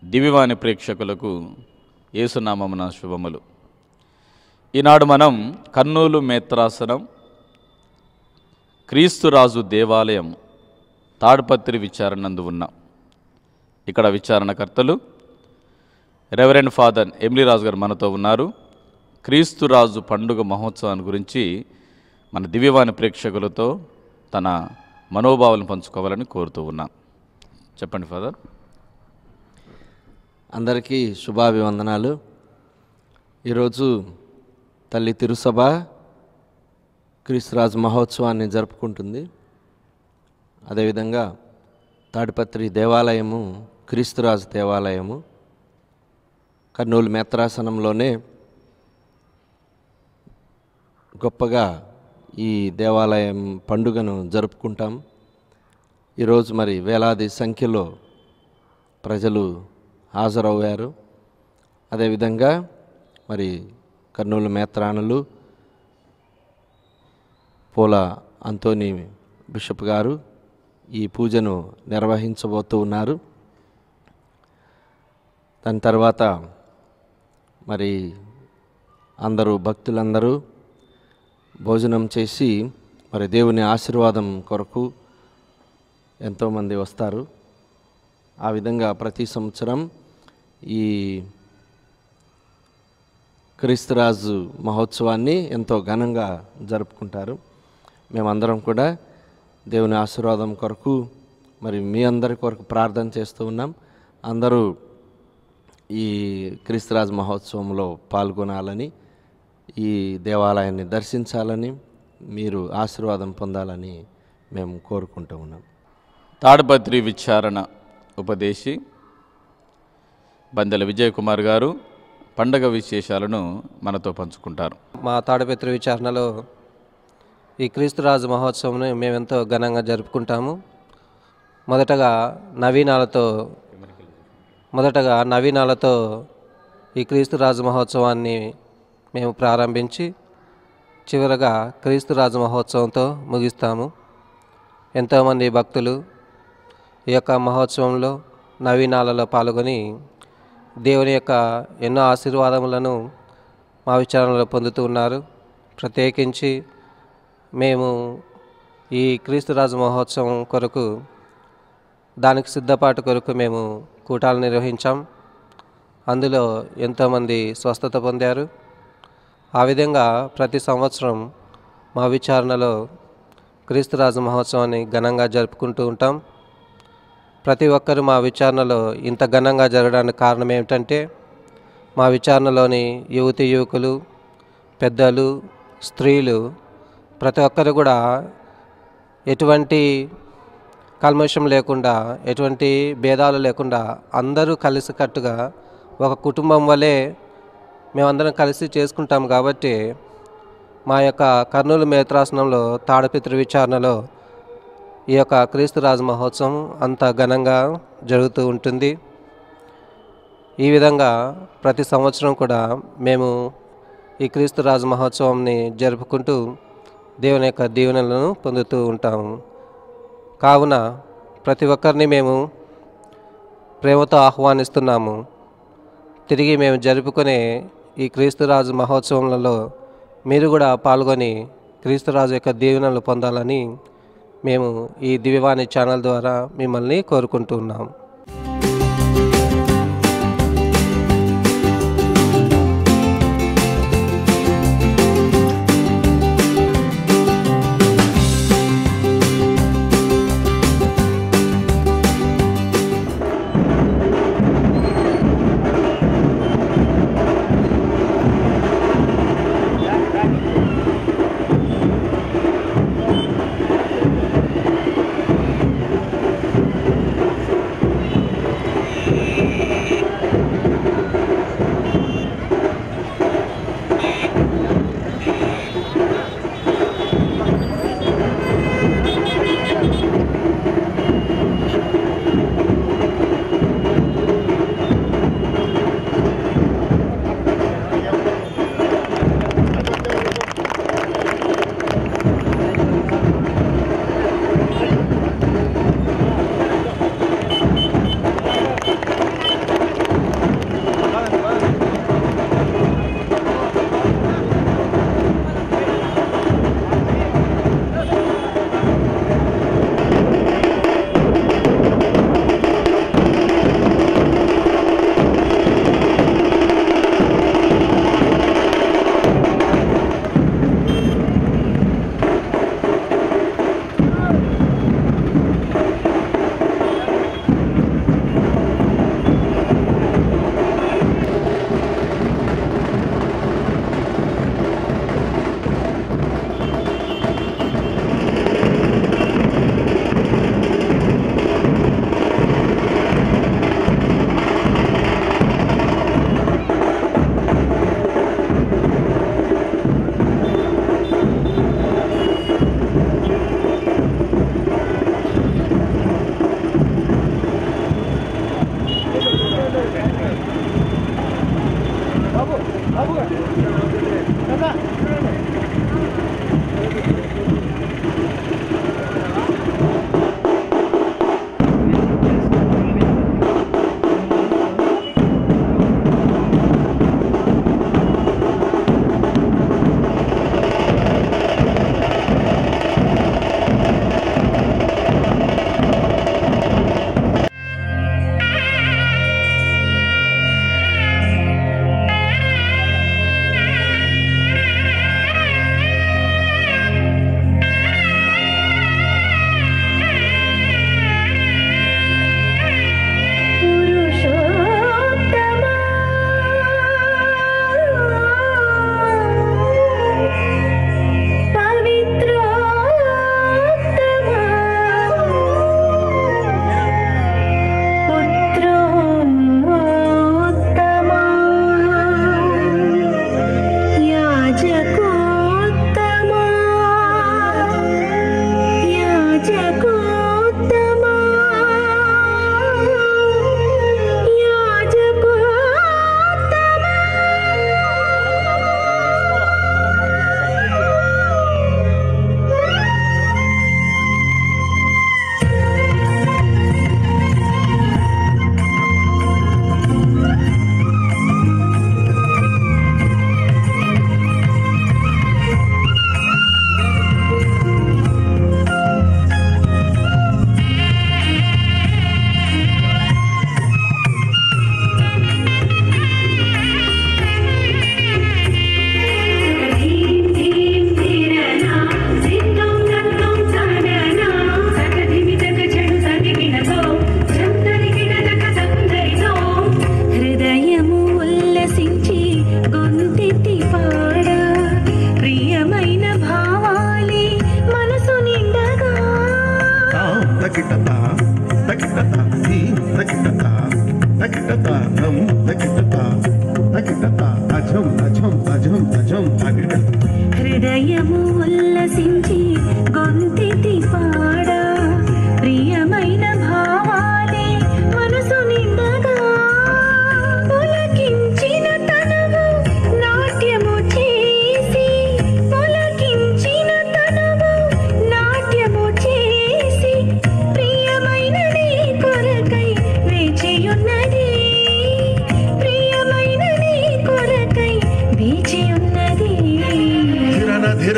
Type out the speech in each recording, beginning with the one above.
దివివాణి ప్రేక్షకులకు ఏసునామమున శుభములు ఈనాడు మనం కర్నూలు మేత్రాసనం క్రీస్తురాజు దేవాలయం తాడుపత్రి విచారణందు ఉన్నాం ఇక్కడ విచారణకర్తలు రెవరెండ్ ఫాదర్ ఎమ్లీరాజు గారు మనతో ఉన్నారు క్రీస్తురాజు పండుగ మహోత్సవాన్ని గురించి మన దివ్యవాణి ప్రేక్షకులతో తన మనోభావాలను పంచుకోవాలని కోరుతూ ఉన్నాం చెప్పండి ఫాదర్ అందరికీ శుభాభివందనాలు ఈరోజు తల్లి తిరుసభ క్రీస్తురాజు మహోత్సవాన్ని జరుపుకుంటుంది అదేవిధంగా తాడిపత్రి దేవాలయము క్రీస్తురాజు దేవాలయము కర్నూలు మేత్రాసనంలోనే గొప్పగా ఈ దేవాలయం పండుగను జరుపుకుంటాం ఈరోజు మరి వేలాది సంఖ్యలో ప్రజలు హాజరయ్యారు అదేవిధంగా మరి కర్నూలు మేత్రానులు పూల అంతోని బిషప్ గారు ఈ పూజను నిర్వహించబోతూ ఉన్నారు దాని తర్వాత మరి అందరూ భక్తులందరూ భోజనం చేసి మరి దేవుని ఆశీర్వాదం కొరకు ఎంతోమంది వస్తారు ఆ విధంగా ప్రతి సంవత్సరం ఈ క్రీస్తురాజు మహోత్సవాన్ని ఎంతో ఘనంగా జరుపుకుంటారు మేమందరం కూడా దేవుని ఆశీర్వాదం కొరకు మరి మీ అందరి కొరకు ప్రార్థన చేస్తూ ఉన్నాం అందరూ ఈ క్రీస్తురాజు మహోత్సవంలో పాల్గొనాలని ఈ దేవాలయాన్ని దర్శించాలని మీరు ఆశీర్వాదం పొందాలని మేము కోరుకుంటూ ఉన్నాం తాడుపత్రి విచారణ ఉపదేశి బందెల విజయ్ కుమార్ గారు పండగ విశేషాలను మనతో పంచుకుంటారు మా తాడపత్రి విచారణలో ఈ క్రీస్తురాజు మహోత్సవంని మేమెంతో ఘనంగా జరుపుకుంటాము మొదటగా నవీనాలతో మొదటగా నవీనాలతో ఈ క్రీస్తురాజు మహోత్సవాన్ని మేము ప్రారంభించి చివరగా క్రీస్తురాజు మహోత్సవంతో ముగిస్తాము ఎంతోమంది భక్తులు ఈ యొక్క మహోత్సవంలో నవీనాలలో పాల్గొని దేవుని యొక్క ఎన్నో ఆశీర్వాదములను మా విచారణలో పొందుతూ ఉన్నారు ప్రత్యేకించి మేము ఈ క్రీస్తురాజు మహోత్సవం కొరకు దానికి సిద్ధపాటు కొరకు మేము కూటాలు నిర్వహించాం అందులో ఎంతోమంది స్వస్థత పొందారు ఆ విధంగా ప్రతి సంవత్సరం మా విచారణలో క్రీస్తురాజు మహోత్సవాన్ని ఘనంగా జరుపుకుంటూ ఉంటాం ప్రతి ఒక్కరు మా విచారణలో ఇంత ఘనంగా జరగడానికి కారణం ఏమిటంటే మా విచారణలోని యువతి యువకులు పెద్దలు స్త్రీలు ప్రతి ఒక్కరు కూడా ఎటువంటి కల్మషం లేకుండా ఎటువంటి భేదాలు లేకుండా అందరూ కలిసికట్టుగా ఒక కుటుంబం వలె మేమందరం కలిసి చేసుకుంటాం కాబట్టి మా యొక్క కర్నూలు మేత్రాసనంలో తాడపితృ విచారణలో ఈ యొక్క క్రీస్తురాజు మహోత్సవం అంత ఘనంగా జరుగుతూ ఉంటుంది ఈ విధంగా ప్రతి సంవత్సరం కూడా మేము ఈ క్రీస్తురాజు మహోత్సవంని జరుపుకుంటూ దేవుని యొక్క దీవెనలను పొందుతూ ఉంటాము కావున ప్రతి ఒక్కరిని మేము ప్రేమతో ఆహ్వానిస్తున్నాము తిరిగి మేము జరుపుకునే ఈ క్రీస్తురాజు మహోత్సవంలో మీరు కూడా పాల్గొని క్రీస్తురాజు యొక్క దీవెనలు పొందాలని మేము ఈ దివ్యవాణి ఛానల్ ద్వారా మిమ్మల్ని కోరుకుంటున్నాం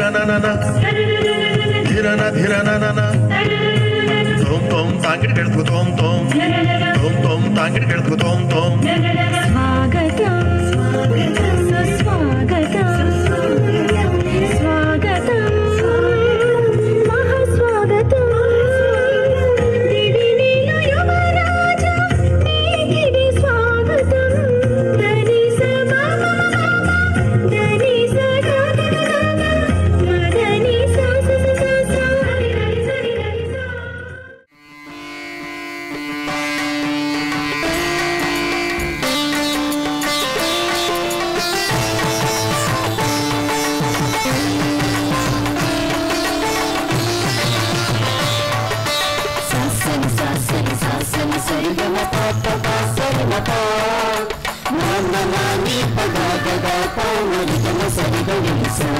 ధిరననన ధిరన ధిరననన తోం తోం తాంగిడి గడుపు తోం తోం తోం తోం తాంగిడి గడుపు తోం తోం స్వాగతం సుస్వాగతం స్వాగతం మహాస్వాగతం దివినిల యువరాజా నీకిది స్వాగతం ధని సగమ ధని సగమ మదని సా సా సా సా హరి హరి హరి హరి సా సాసని సాసని సాసని సరిగమ పాప సరిమ పా నాన్న నాని పద గద పౌరి గమ సరిగమ సా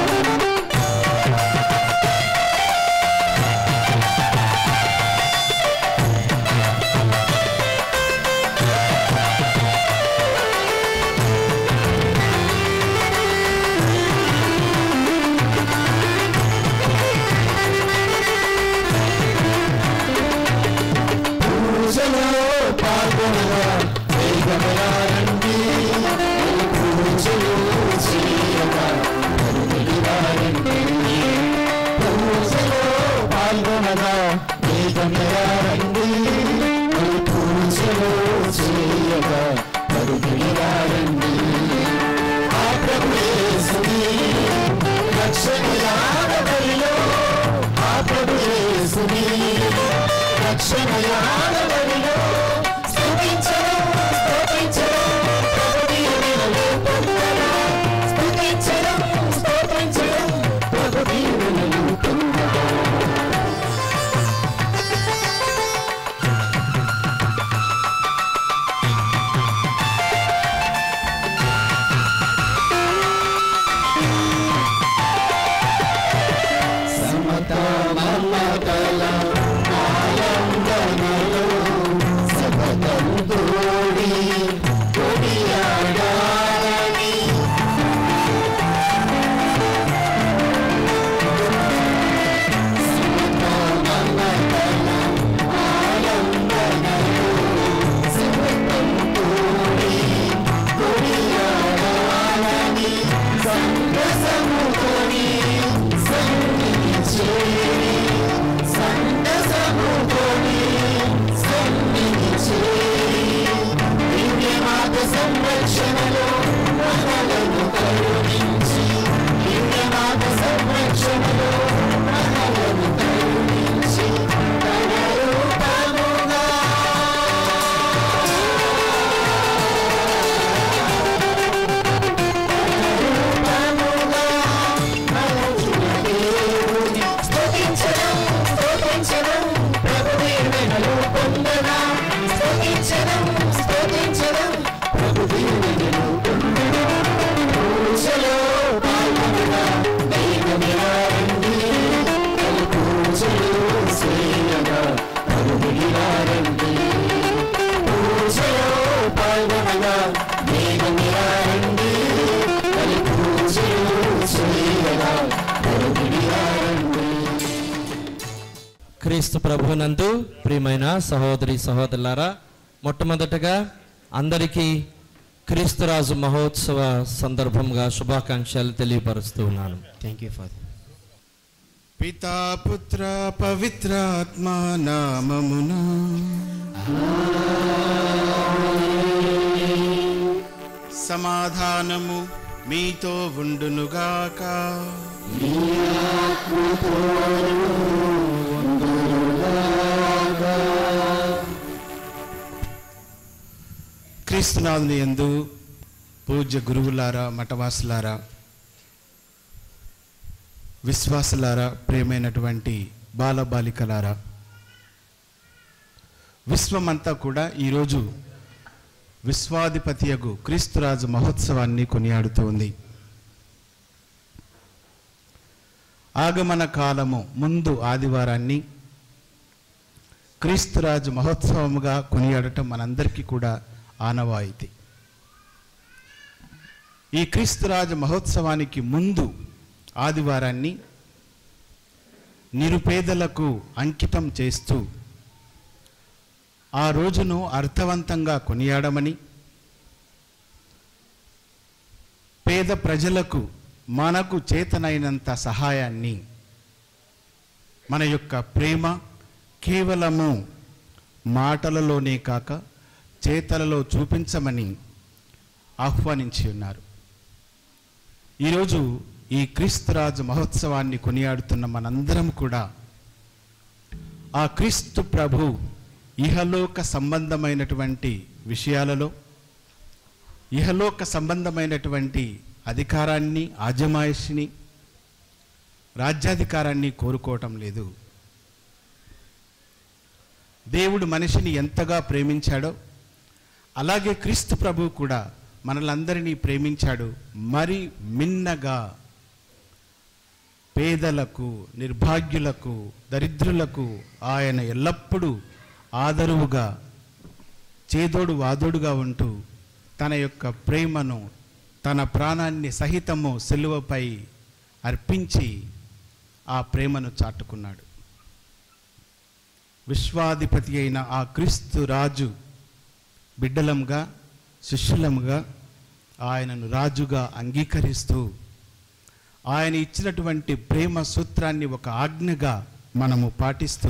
క్రీస్తు ప్రభునందు ప్రియమైన సహోదరి సహోదరులారా మొట్టమొదటగా అందరికీ క్రీస్తురాజు మహోత్సవ సందర్భంగా శుభాకాంక్షలు తెలియపరుస్తూ ఉన్నాను థ్యాంక్ యూ ఫాదర్ పితా పుత్ర పవిత్రాత్మ నామమున సమాధానము మీతో ఉండునుగాక క్రీస్తునాథుని ఎందు పూజ్య గురువులారా మఠవాసులారా విశ్వాసులారా ప్రియమైనటువంటి బాలబాలికలారా విశ్వమంతా కూడా ఈరోజు విశ్వాధిపతియగు క్రీస్తురాజు మహోత్సవాన్ని కొనియాడుతోంది ఆగమన కాలము ముందు ఆదివారాన్ని క్రీస్తురాజు మహోత్సవముగా కొనియాడటం మనందరికీ కూడా ఆనవాయితీ ఈ క్రీస్తురాజు మహోత్సవానికి ముందు ఆదివారాన్ని నిరుపేదలకు అంకితం చేస్తూ ఆ రోజును అర్థవంతంగా కొనియాడమని పేద ప్రజలకు మనకు చేతనైనంత సహాయాన్ని మన యొక్క ప్రేమ కేవలము మాటలలోనే కాక చేతలలో చూపించమని ఆహ్వానించి ఉన్నారు ఈరోజు ఈ క్రీస్తురాజు మహోత్సవాన్ని కొనియాడుతున్న మనందరం కూడా ఆ క్రీస్తు ప్రభు ఇహలోక సంబంధమైనటువంటి విషయాలలో ఇహలోక సంబంధమైనటువంటి అధికారాన్ని ఆజమాయిషిని రాజ్యాధికారాన్ని కోరుకోవటం లేదు దేవుడు మనిషిని ఎంతగా ప్రేమించాడో అలాగే క్రీస్తు ప్రభు కూడా మనలందరినీ ప్రేమించాడు మరి మిన్నగా పేదలకు నిర్భాగ్యులకు దరిద్రులకు ఆయన ఎల్లప్పుడూ ఆదరువుగా చేదోడు వాదోడుగా ఉంటూ తన యొక్క ప్రేమను తన ప్రాణాన్ని సహితము సిలువపై అర్పించి ఆ ప్రేమను చాటుకున్నాడు విశ్వాధిపతి అయిన ఆ క్రీస్తు రాజు బిడ్డలంగా శిష్యులముగా ఆయనను రాజుగా అంగీకరిస్తూ ఆయన ఇచ్చినటువంటి ప్రేమ సూత్రాన్ని ఒక ఆజ్ఞగా మనము పాటిస్తూ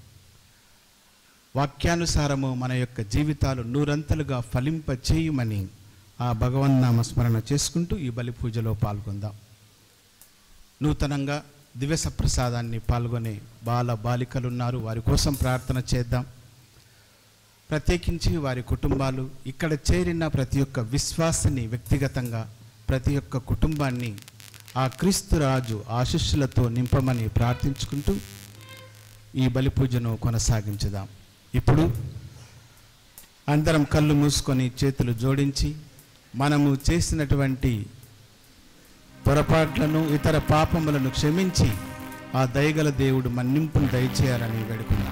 వాక్యానుసారము మన యొక్క జీవితాలు నూరంతలుగా ఫలింప చేయమని ఆ భగవన్నామ స్మరణ చేసుకుంటూ ఈ బలి పూజలో పాల్గొందాం నూతనంగా దివ్యస ప్రసాదాన్ని పాల్గొనే బాల బాలికలు ఉన్నారు వారి కోసం ప్రార్థన చేద్దాం ప్రత్యేకించి వారి కుటుంబాలు ఇక్కడ చేరిన ప్రతి ఒక్క విశ్వాసని వ్యక్తిగతంగా ప్రతి ఒక్క కుటుంబాన్ని ఆ క్రీస్తు రాజు ఆశిష్యులతో నింపమని ప్రార్థించుకుంటూ ఈ బలి పూజను కొనసాగించుదాం ఇప్పుడు అందరం కళ్ళు మూసుకొని చేతులు జోడించి మనము చేసినటువంటి పొరపాట్లను ఇతర పాపములను క్షమించి ఆ దయగల దేవుడు మన్నింపును దయచేయాలని వేడుకున్నాను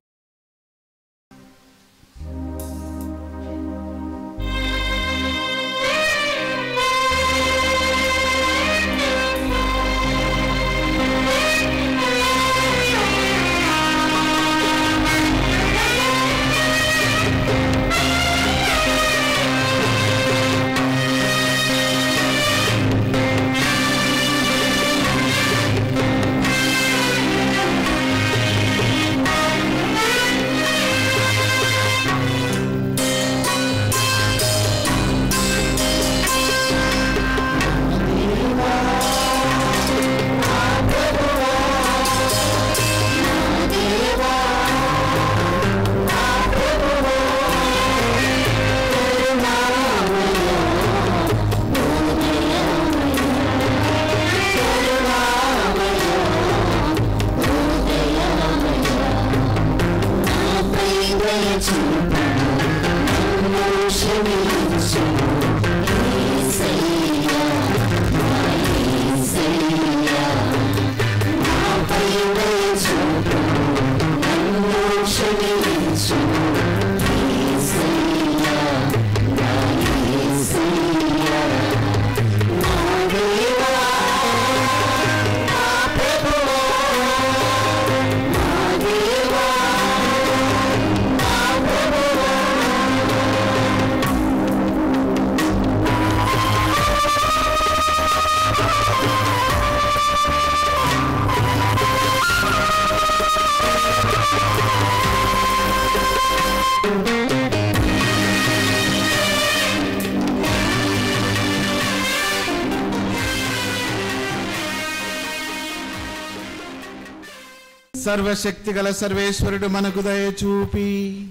సర్వశక్తి గల సర్వేశ్వరుడు మనకు దయ చూపి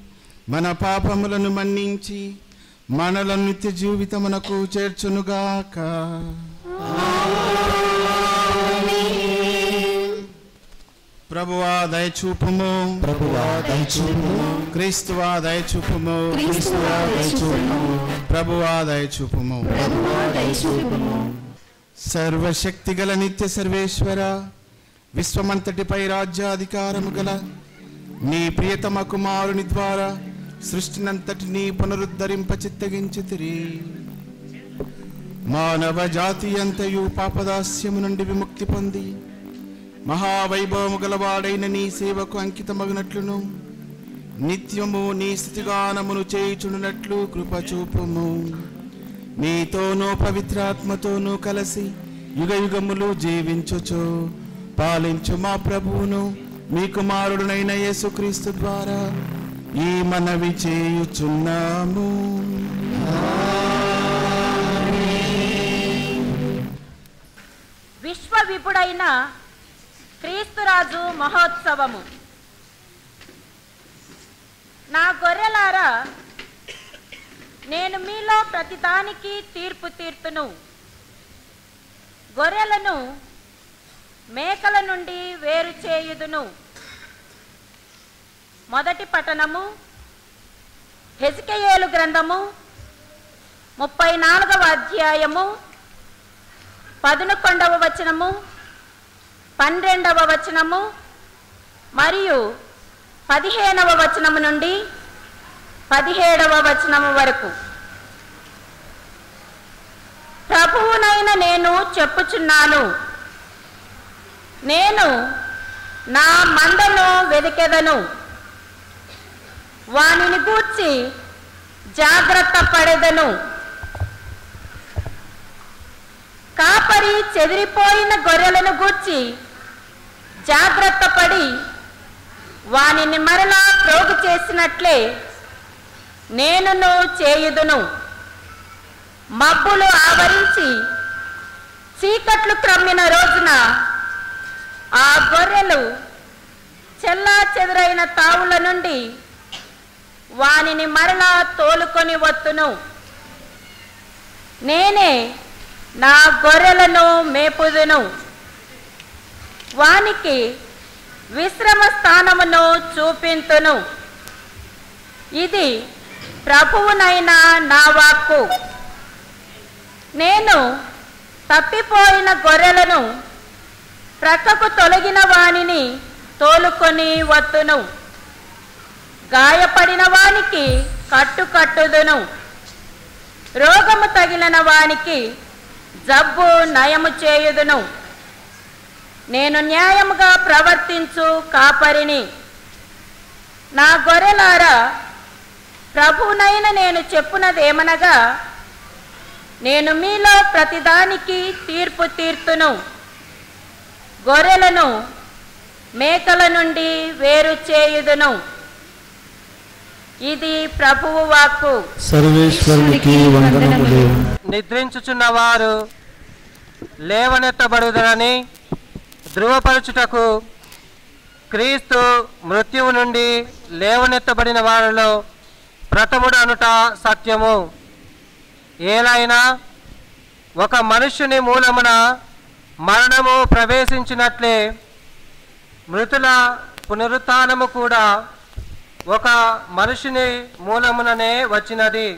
మన పాపములను మన్నించి మనల నిత్య జీవితమునకు చేర్చునుగాక ప్రభువా దయచూపుము ప్రభువా దయచూపుము క్రీస్తువా దయచూపుము క్రీస్తువా దయచూపుము ప్రభువా దయచూపుము సర్వశక్తి గల నిత్య సర్వేశ్వర విశ్వమంతటిపై రాజ్యాధికారము గల నీ ప్రియతమ కుమారుని ద్వారా సృష్టినంతటినీ పునరుద్ధరింప చిత్తగించితిరి మానవ జాతి అంతయు పాపదాస్యము నుండి విముక్తి పొంది మహావైభవము గలవాడైన నీ సేవకు అంకితమగినట్లును నిత్యము నీ స్థితిగానమును చేయుచుండునట్లు కృప చూపుము మీతోనూ పవిత్రాత్మతోనూ కలిసి యుగ యుగములు జీవించుచు పాలించు మా ప్రభువును మీ కుమారుడునైన యేసుక్రీస్తు ద్వారా ఈ మనవి చేయుచున్నాము విశ్వవిపుడైన క్రీస్తురాజు మహోత్సవము నా గొర్రెలారా నేను మీలో ప్రతిదానికి తీర్పు తీర్తును గొర్రెలను మేకల నుండి వేరు చేయుదును మొదటి పట్టణము హెజికెయేలు గ్రంథము ముప్పై నాలుగవ అధ్యాయము పదకొండవ వచనము పన్నెండవ వచనము మరియు పదిహేనవ వచనము నుండి పదిహేడవ వచనము వరకు ప్రభువునైన నేను చెప్పుచున్నాను నేను నా మందను వెదికెదను వానిని గూర్చి జాగ్రత్త పడెదను కాపరి చెదిరిపోయిన గొర్రెలను గూర్చి జాగ్రత్త పడి వానిని మరలా ప్రోగు చేసినట్లే నేనును చేయుదును మబ్బులు ఆవరించి చీకట్లు క్రమ్మిన రోజున ఆ గొర్రెలు చెల్లా చెదురైన తావుల నుండి వానిని మరలా తోలుకొని వత్తును నేనే నా గొర్రెలను మేపుదును వానికి విశ్రమ స్థానమును చూపింతును ఇది ప్రభువునైన నా వాక్కు నేను తప్పిపోయిన గొర్రెలను ప్రక్కకు తొలగిన వానిని తోలుకొని వత్తును గాయపడిన వానికి కట్టు కట్టుదును రోగము తగిలిన వానికి జబ్బు నయము చేయుదును నేను న్యాయముగా ప్రవర్తించు కాపరిని నా గొర్రెలారా ప్రభునైన నేను చెప్పునదేమనగా నేను మీలో ప్రతిదానికి తీర్పు తీర్తును గొర్రెలను మేకల నుండి వేరు చేయుదును ఇది ప్రభువు వాక్కు సర్వేశ్వరునికి వందనములు నిద్రించుచున్న వారు లేవనెత్తబడుదరని ధృవపరచుటకు క్రీస్తు మృత్యువు నుండి లేవనెత్తబడిన వారిలో ప్రథముడు అనుట సత్యము ఏలైనా ఒక మనుష్యుని మూలమున మరణము ప్రవేశించినట్లే మృతుల పునరుత్నము కూడా ఒక మనుషుని మూలముననే వచ్చినది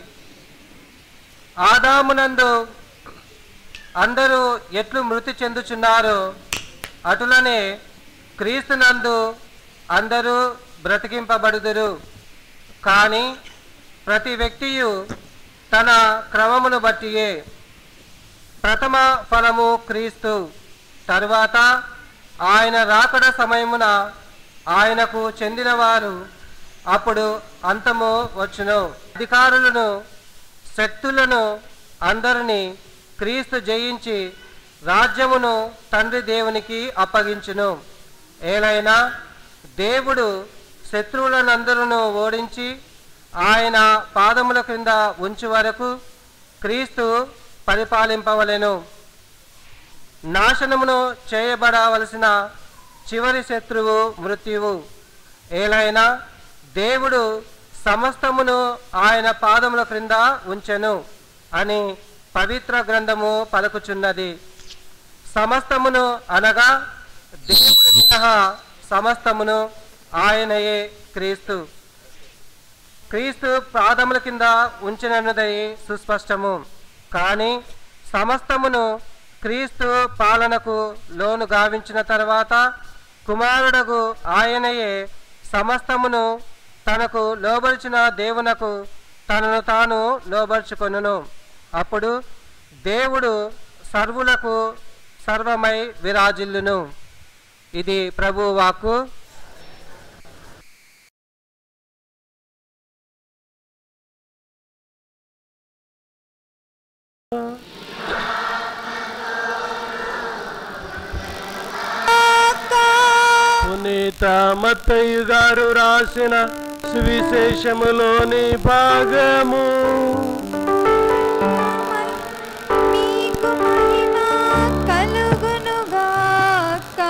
ఆదామునందు అందరూ ఎట్లు మృతి చెందుచున్నారు అటులనే క్రీస్తునందు అందరూ బ్రతికింపబడుదురు కానీ ప్రతి వ్యక్తియు తన క్రమమును బట్టియే ప్రథమ ఫలము క్రీస్తు తరువాత ఆయన రాకడ సమయమున ఆయనకు చెందినవారు అప్పుడు అంతము వచ్చును అధికారులను శక్తులను అందరినీ క్రీస్తు జయించి రాజ్యమును తండ్రి దేవునికి అప్పగించును ఏలైనా దేవుడు శత్రువులనందరూ ఓడించి ఆయన పాదముల క్రింద ఉంచు వరకు క్రీస్తు పరిపాలింపవలెను నాశనమును చేయబడవలసిన చివరి శత్రువు మృత్యువు ఏలైనా దేవుడు సమస్తమును ఆయన పాదముల క్రింద ఉంచెను అని పవిత్ర గ్రంథము పలుకుచున్నది సమస్తమును అనగా దేవుడు మినహా సమస్తమును ఆయనయే క్రీస్తు క్రీస్తు పాదముల కింద ఉంచినది సుస్పష్టము కానీ సమస్తమును క్రీస్తు పాలనకు లోను గావించిన తర్వాత కుమారుడగు ఆయనయే సమస్తమును తనకు లోబరిచిన దేవునకు తనను తాను లోబరుచుకొనును అప్పుడు దేవుడు సర్వులకు సర్వమై విరాజిల్లును ఇది ప్రభు వాక్కు పునీత మత్తయ్య గారు రాసిన సువిశేషములోని భాగము మీకు మహిమ కలుగునుగాక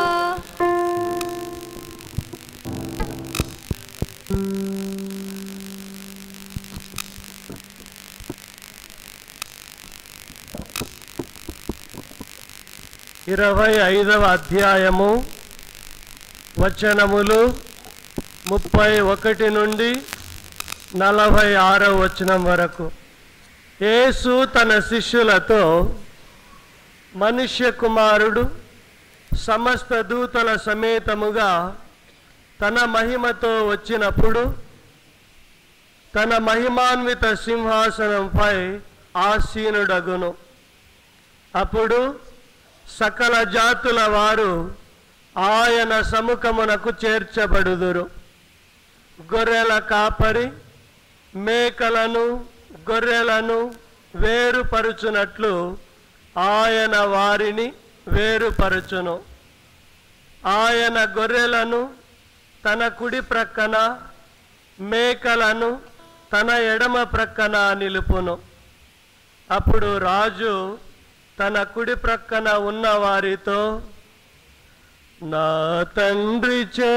ఇరవై ఐదవ అధ్యాయము వచనములు ముప్పై ఒకటి నుండి నలభై ఆరవ వచనం వరకు యేసు తన శిష్యులతో మనుష్య కుమారుడు సమస్త దూతల సమేతముగా తన మహిమతో వచ్చినప్పుడు తన మహిమాన్విత సింహాసనంపై ఆసీనుడగును అప్పుడు సకల జాతుల వారు ఆయన సముఖమునకు చేర్చబడుదురు గొర్రెల కాపరి మేకలను గొర్రెలను వేరుపరుచునట్లు ఆయన వారిని వేరుపరచును ఆయన గొర్రెలను తన కుడి ప్రక్కన మేకలను తన ఎడమ ప్రక్కన నిలుపును అప్పుడు రాజు తన కుడి ప్రక్కన ఉన్న వారితో నా తండ్రిచే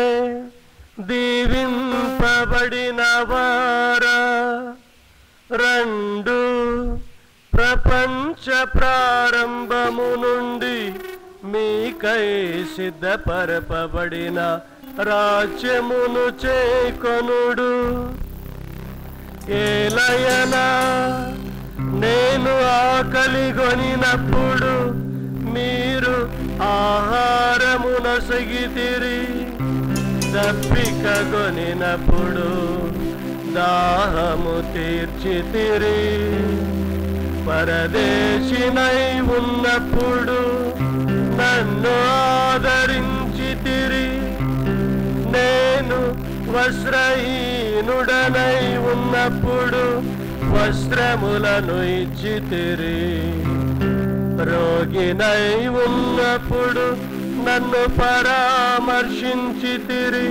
దీవింపబడిన వారా రెండు ప్రపంచ ప్రారంభము నుండి మీకై సిద్ధపరపబడిన రాజ్యమును చేకొనుడు ఏలయనా నేను ఆకలిగొనినప్పుడు మీరు ఆహారమున సగితిరి దప్పిక గొనినప్పుడు దాహము తీర్చితిరి పరదేశినై ఉన్నప్పుడు నన్ను ఆదరించితిరి నేను వస్త్రహీనుడనై ఉన్నప్పుడు వస్త్రములను ఇచ్చితిరి రోగినై ఉన్నప్పుడు నన్ను పరామర్శించితిరి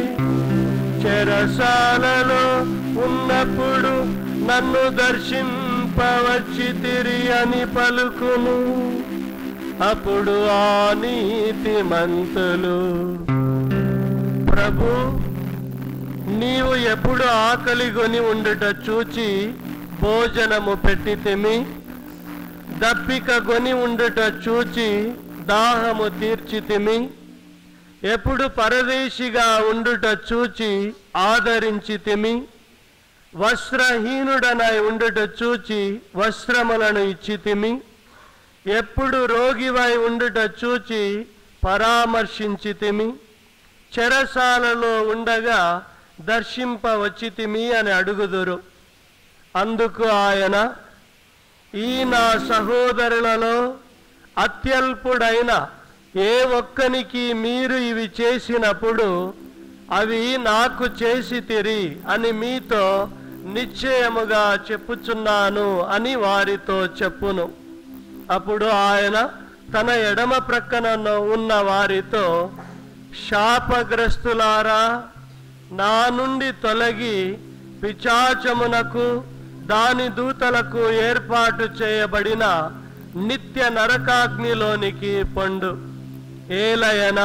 చెరసాలలో ఉన్నప్పుడు నన్ను దర్శింపవచ్చితిరి అని పలుకును అప్పుడు ఆ నీతిమంతులు ప్రభు నీవు ఎప్పుడు ఆకలి కొని ఉండుట చూచి భోజనము పెట్టితిమి దప్పిక గొని ఉండుట చూచి దాహము తీర్చితిమి ఎప్పుడు పరదేశిగా ఉండుట చూచి ఆదరించితిమి వస్త్రహీనుడనై ఉండుట చూచి వస్త్రములను ఇచ్చితిమి ఎప్పుడు రోగివై ఉండుట చూచి పరామర్శించితిమి చెరసాలలో ఉండగా దర్శింపవచ్చితిమి అని అడుగుదురు అందుకు ఆయన ఈ నా సహోదరులలో అత్యల్పుడైన ఏ ఒక్కనికి మీరు ఇవి చేసినప్పుడు అవి నాకు చేసి తిరి అని మీతో నిశ్చయముగా చెప్పుచున్నాను అని వారితో చెప్పును అప్పుడు ఆయన తన ఎడమ ప్రక్కన ఉన్న వారితో శాపగ్రస్తులారా నా నుండి తొలగి పిచాచమునకు దాని దూతలకు ఏర్పాటు చేయబడిన నిత్య నరకాగ్నిలోనికి పండు ఏలయనా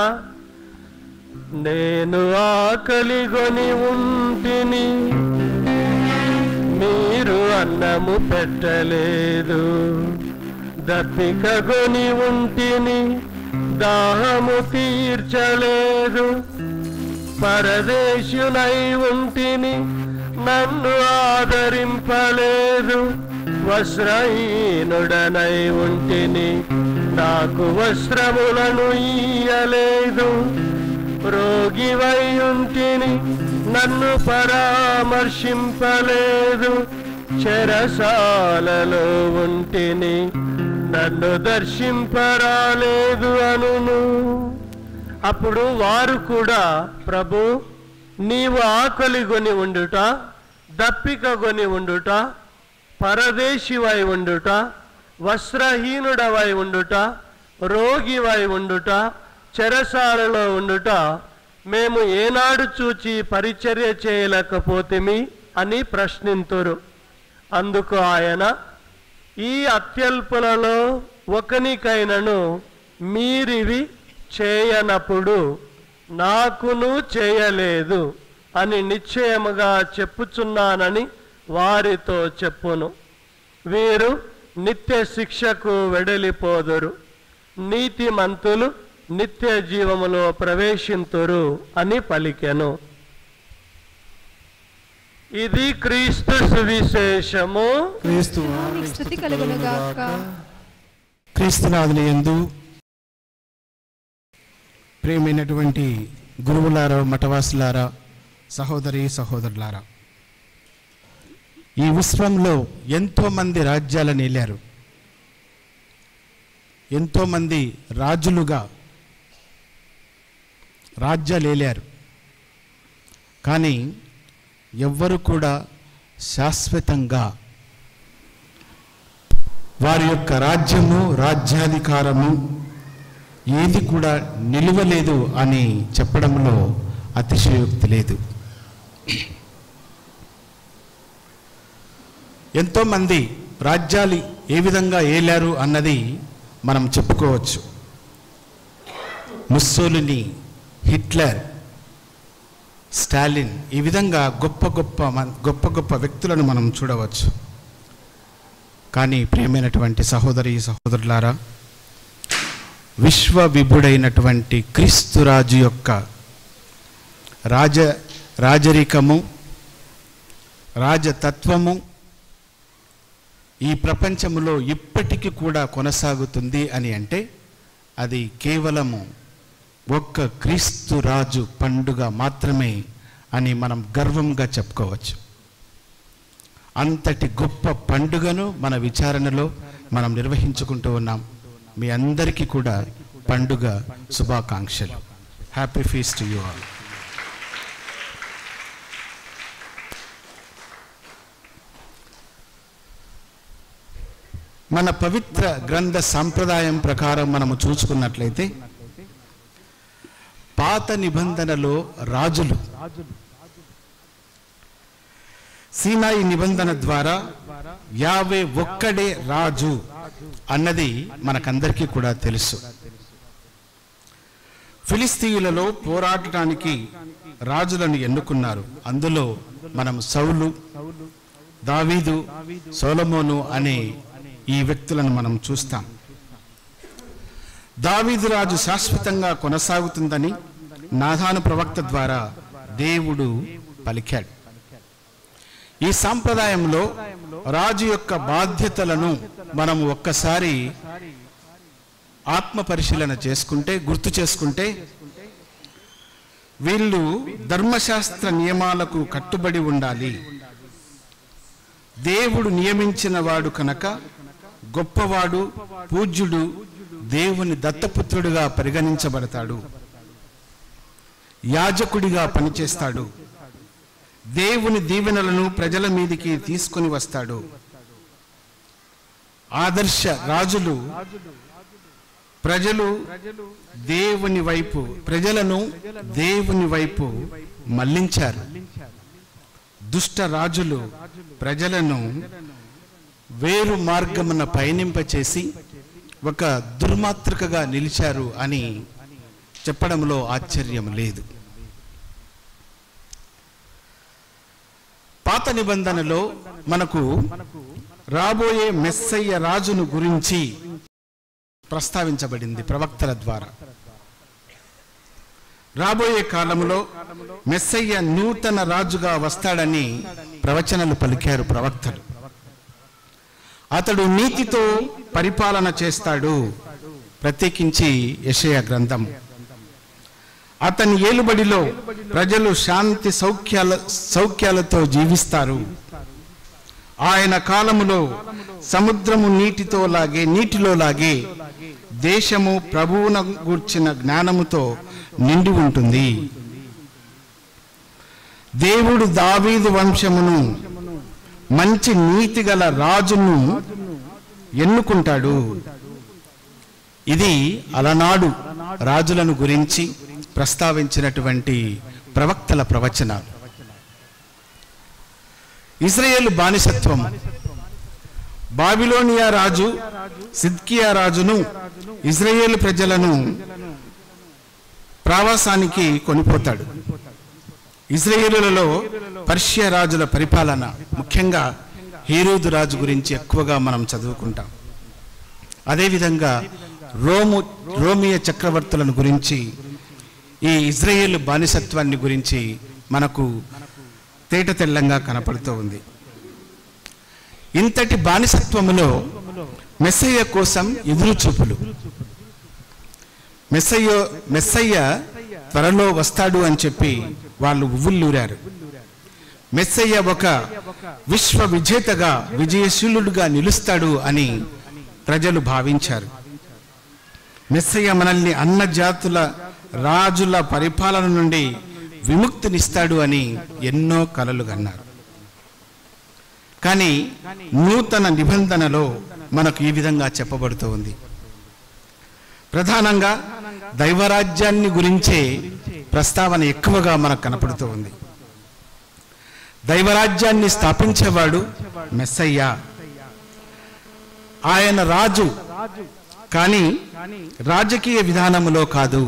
నేను ఆకలిగొని ఉంటిని మీరు అన్నము పెట్టలేదు దప్పికగొని ఉంటిని దాహము తీర్చలేదు పరదేశునై ఉంటిని నన్ను ఆదరింపలేదు వస్త్రహీనుడనై ఉంటిని నాకు వస్త్రములను ఇయ్యలేదు రోగివై ఉంటిని నన్ను పరామర్శింపలేదు చెరసాలలో ఉంటిని నన్ను దర్శింపరాలేదు అనును అప్పుడు వారు కూడా ప్రభు నీవు ఆకలి కొని ఉండుట దప్పిక కొని ఉండుట పరదేశివై ఉండుట వస్త్రహీనుడవై ఉండుట రోగివై ఉండుట చెరసాలలో ఉండుట మేము ఏనాడు చూచి పరిచర్య చేయలేకపోతేమి అని ప్రశ్నింతురు అందుకు ఆయన ఈ అత్యల్పులలో ఒకనికైనను మీరివి చేయనప్పుడు నాకును చేయలేదు అని నిశ్చయముగా చెప్పుచున్నానని వారితో చెప్పును వీరు నిత్య శిక్షకు వెడలిపోదురు నీతిమంతులు నిత్య జీవములో ప్రవేశింతురు అని పలికెను ఇది క్రీస్తు సువిశేషము క్రీస్తు మీకు స్థుతి కలుగునుగాక క్రీస్తునాథుని యందు ప్రియమైనటువంటి గురువులారా మఠవాసులారా సహోదరి సహోదరులారా ఈ విశ్వంలో ఎంతోమంది రాజ్యాలను ఏలారు ఎంతోమంది రాజులుగా రాజ్యాలు ఏలారు కానీ ఎవ్వరు కూడా శాశ్వతంగా వారి యొక్క రాజ్యము రాజ్యాధికారము ఏది కూడా నిలువలేదు అని చెప్పడంలో అతిశయోక్తి లేదు ఎంతోమంది రాజ్యాలు ఏ విధంగా ఏలారు అన్నది మనం చెప్పుకోవచ్చు ముస్సోలిని హిట్లర్ స్టాలిన్ ఈ విధంగా గొప్ప గొప్ప మన్- గొప్ప గొప్ప వ్యక్తులను మనం చూడవచ్చు కానీ ప్రియమైనటువంటి సహోదరి సహోదరులారా విశ్వ విభుడైనటువంటి క్రీస్తురాజు యొక్క రాజ రాజరికము రాజతత్వము ఈ ప్రపంచములో ఇప్పటికీ కూడా కొనసాగుతుంది అని అంటే అది కేవలము ఒక్క క్రీస్తు రాజు పండుగ మాత్రమే అని మనం గర్వంగా చెప్పుకోవచ్చు అంతటి గొప్ప పండుగను మన విచారణలో మనం నిర్వహించుకుంటూ ఉన్నాం మీ అందరికీ కూడా పండుగ శుభాకాంక్షలు హ్యాపీ ఫీస్ట్ యూ ఆల్ మన పవిత్ర గ్రంథ సంప్రదాయం ప్రకారం మనము చూసుకున్నట్లయితే పాత నిబంధనలో రాజులు సీనాయి నిబంధన ద్వారా యావే ఒక్కడే రాజు అన్నది మనకందరికీ కూడా తెలుసు ఫిలిస్తీయులలో పోరాడటానికి రాజులను ఎన్నుకున్నారు అందులో మనం సౌలు దావీదు సోలమోను అనే ఈ వ్యక్తులను మనం చూస్తాం దావీదు రాజు శాశ్వతంగా కొనసాగుతుందని నాథాను ప్రవక్త ద్వారా దేవుడు పలికాడు ఈ సాంప్రదాయంలో రాజు యొక్క బాధ్యతలను మనం ఒక్కసారి ఆత్మ పరిశీలన చేసుకుంటే గుర్తు చేసుకుంటే వీళ్ళు ధర్మశాస్త్ర నియమాలకు కట్టుబడి ఉండాలి దేవుడు నియమించిన వాడు కనుక గొప్పవాడు పూజ్యుడు దేవుని దత్తపుత్రుడిగా పరిగణించబడతాడు యాజకుడిగా పనిచేస్తాడు దేవుని దీవెనలను ప్రజల మీదికి తీసుకొని వస్తాడు ఆదర్శ రాజులు ప్రజలు దేవుని వైపు ప్రజలను దేవుని వైపు మళ్లించారు దుష్ట రాజులు ప్రజలను వేరు మార్గమున పయనింపచేసి ఒక దుర్మాతృకగా నిలిచారు అని చెప్పడంలో ఆశ్చర్యం లేదు పాత నిబంధనలో మనకు రాబోయే మెస్సయ్య రాజును గురించి ప్రస్తావించబడింది ప్రవక్తల ద్వారా రాబోయే కాలంలో మెస్సయ్య నూతన రాజుగా వస్తాడని ప్రవచనలు పలికారు ప్రవక్తలు అతడు నీతితో పరిపాలన చేస్తాడు ప్రత్యేకించి యెషయా గ్రంథం అతని ఏలుబడిలో ప్రజలు శాంతి సౌఖ్యాల సౌఖ్యాలతో జీవిస్తారు ఆయన కాలములో సముద్రము నీటితో లాగే నీటిలో లాగే దేశము ప్రభువున గూర్చిన జ్ఞానముతో నిండి ఉంటుంది దేవుడు దావీదు వంశమును మంచి నీతి గల రాజును ఎన్నుకుంటాడు ఇది అలనాడు రాజులను గురించి ప్రస్తావించినటువంటి ప్రవక్తల ప్రవచనాలు ఇజ్రాయేల్ బానిసత్వం బాబిలోనియా రాజు సిద్కియా రాజును ఇజ్రాయేల్ ప్రజలను ప్రావాసానికి కొనిపోతాడు ఇజ్రాయేలులలో పర్షియా రాజుల పరిపాలన ముఖ్యంగా హీరోదు రాజు గురించి ఎక్కువగా మనం చదువుకుంటాం అదేవిధంగా రోము రోమియ చక్రవర్తులను గురించి ఈ ఇజ్రాయేల్ బానిసత్వాన్ని గురించి మనకు తేట తెల్లంగా కనపడుతూ ఉంది ఇంతటి బానిసత్వములో మెస్సయ్య కోసం ఎదురు చూపులు మెస్సయ్య మెస్సయ్య త్వరలో వస్తాడు అని చెప్పి వాళ్ళు ఉవ్వుల్లూరారు మెస్సయ్య ఒక విశ్వ విజేతగా విజయశీలుడుగా నిలుస్తాడు అని ప్రజలు భావించారు మెస్సయ్య మనల్ని అన్న జాతుల రాజుల పరిపాలన నుండి విముక్తినిస్తాడు అని ఎన్నో కలలు కన్నారు కానీ నూతన నిబంధనలో మనకు ఈ విధంగా చెప్పబడుతూ ఉంది ప్రధానంగా దైవరాజ్యాన్ని గురించే ప్రస్తావన ఎక్కువగా మనకు కనపడుతూ ఉంది దైవరాజ్యాన్ని స్థాపించేవాడు మెస్సయ్య ఆయన రాజు కానీ రాజకీయ విధానములో కాదు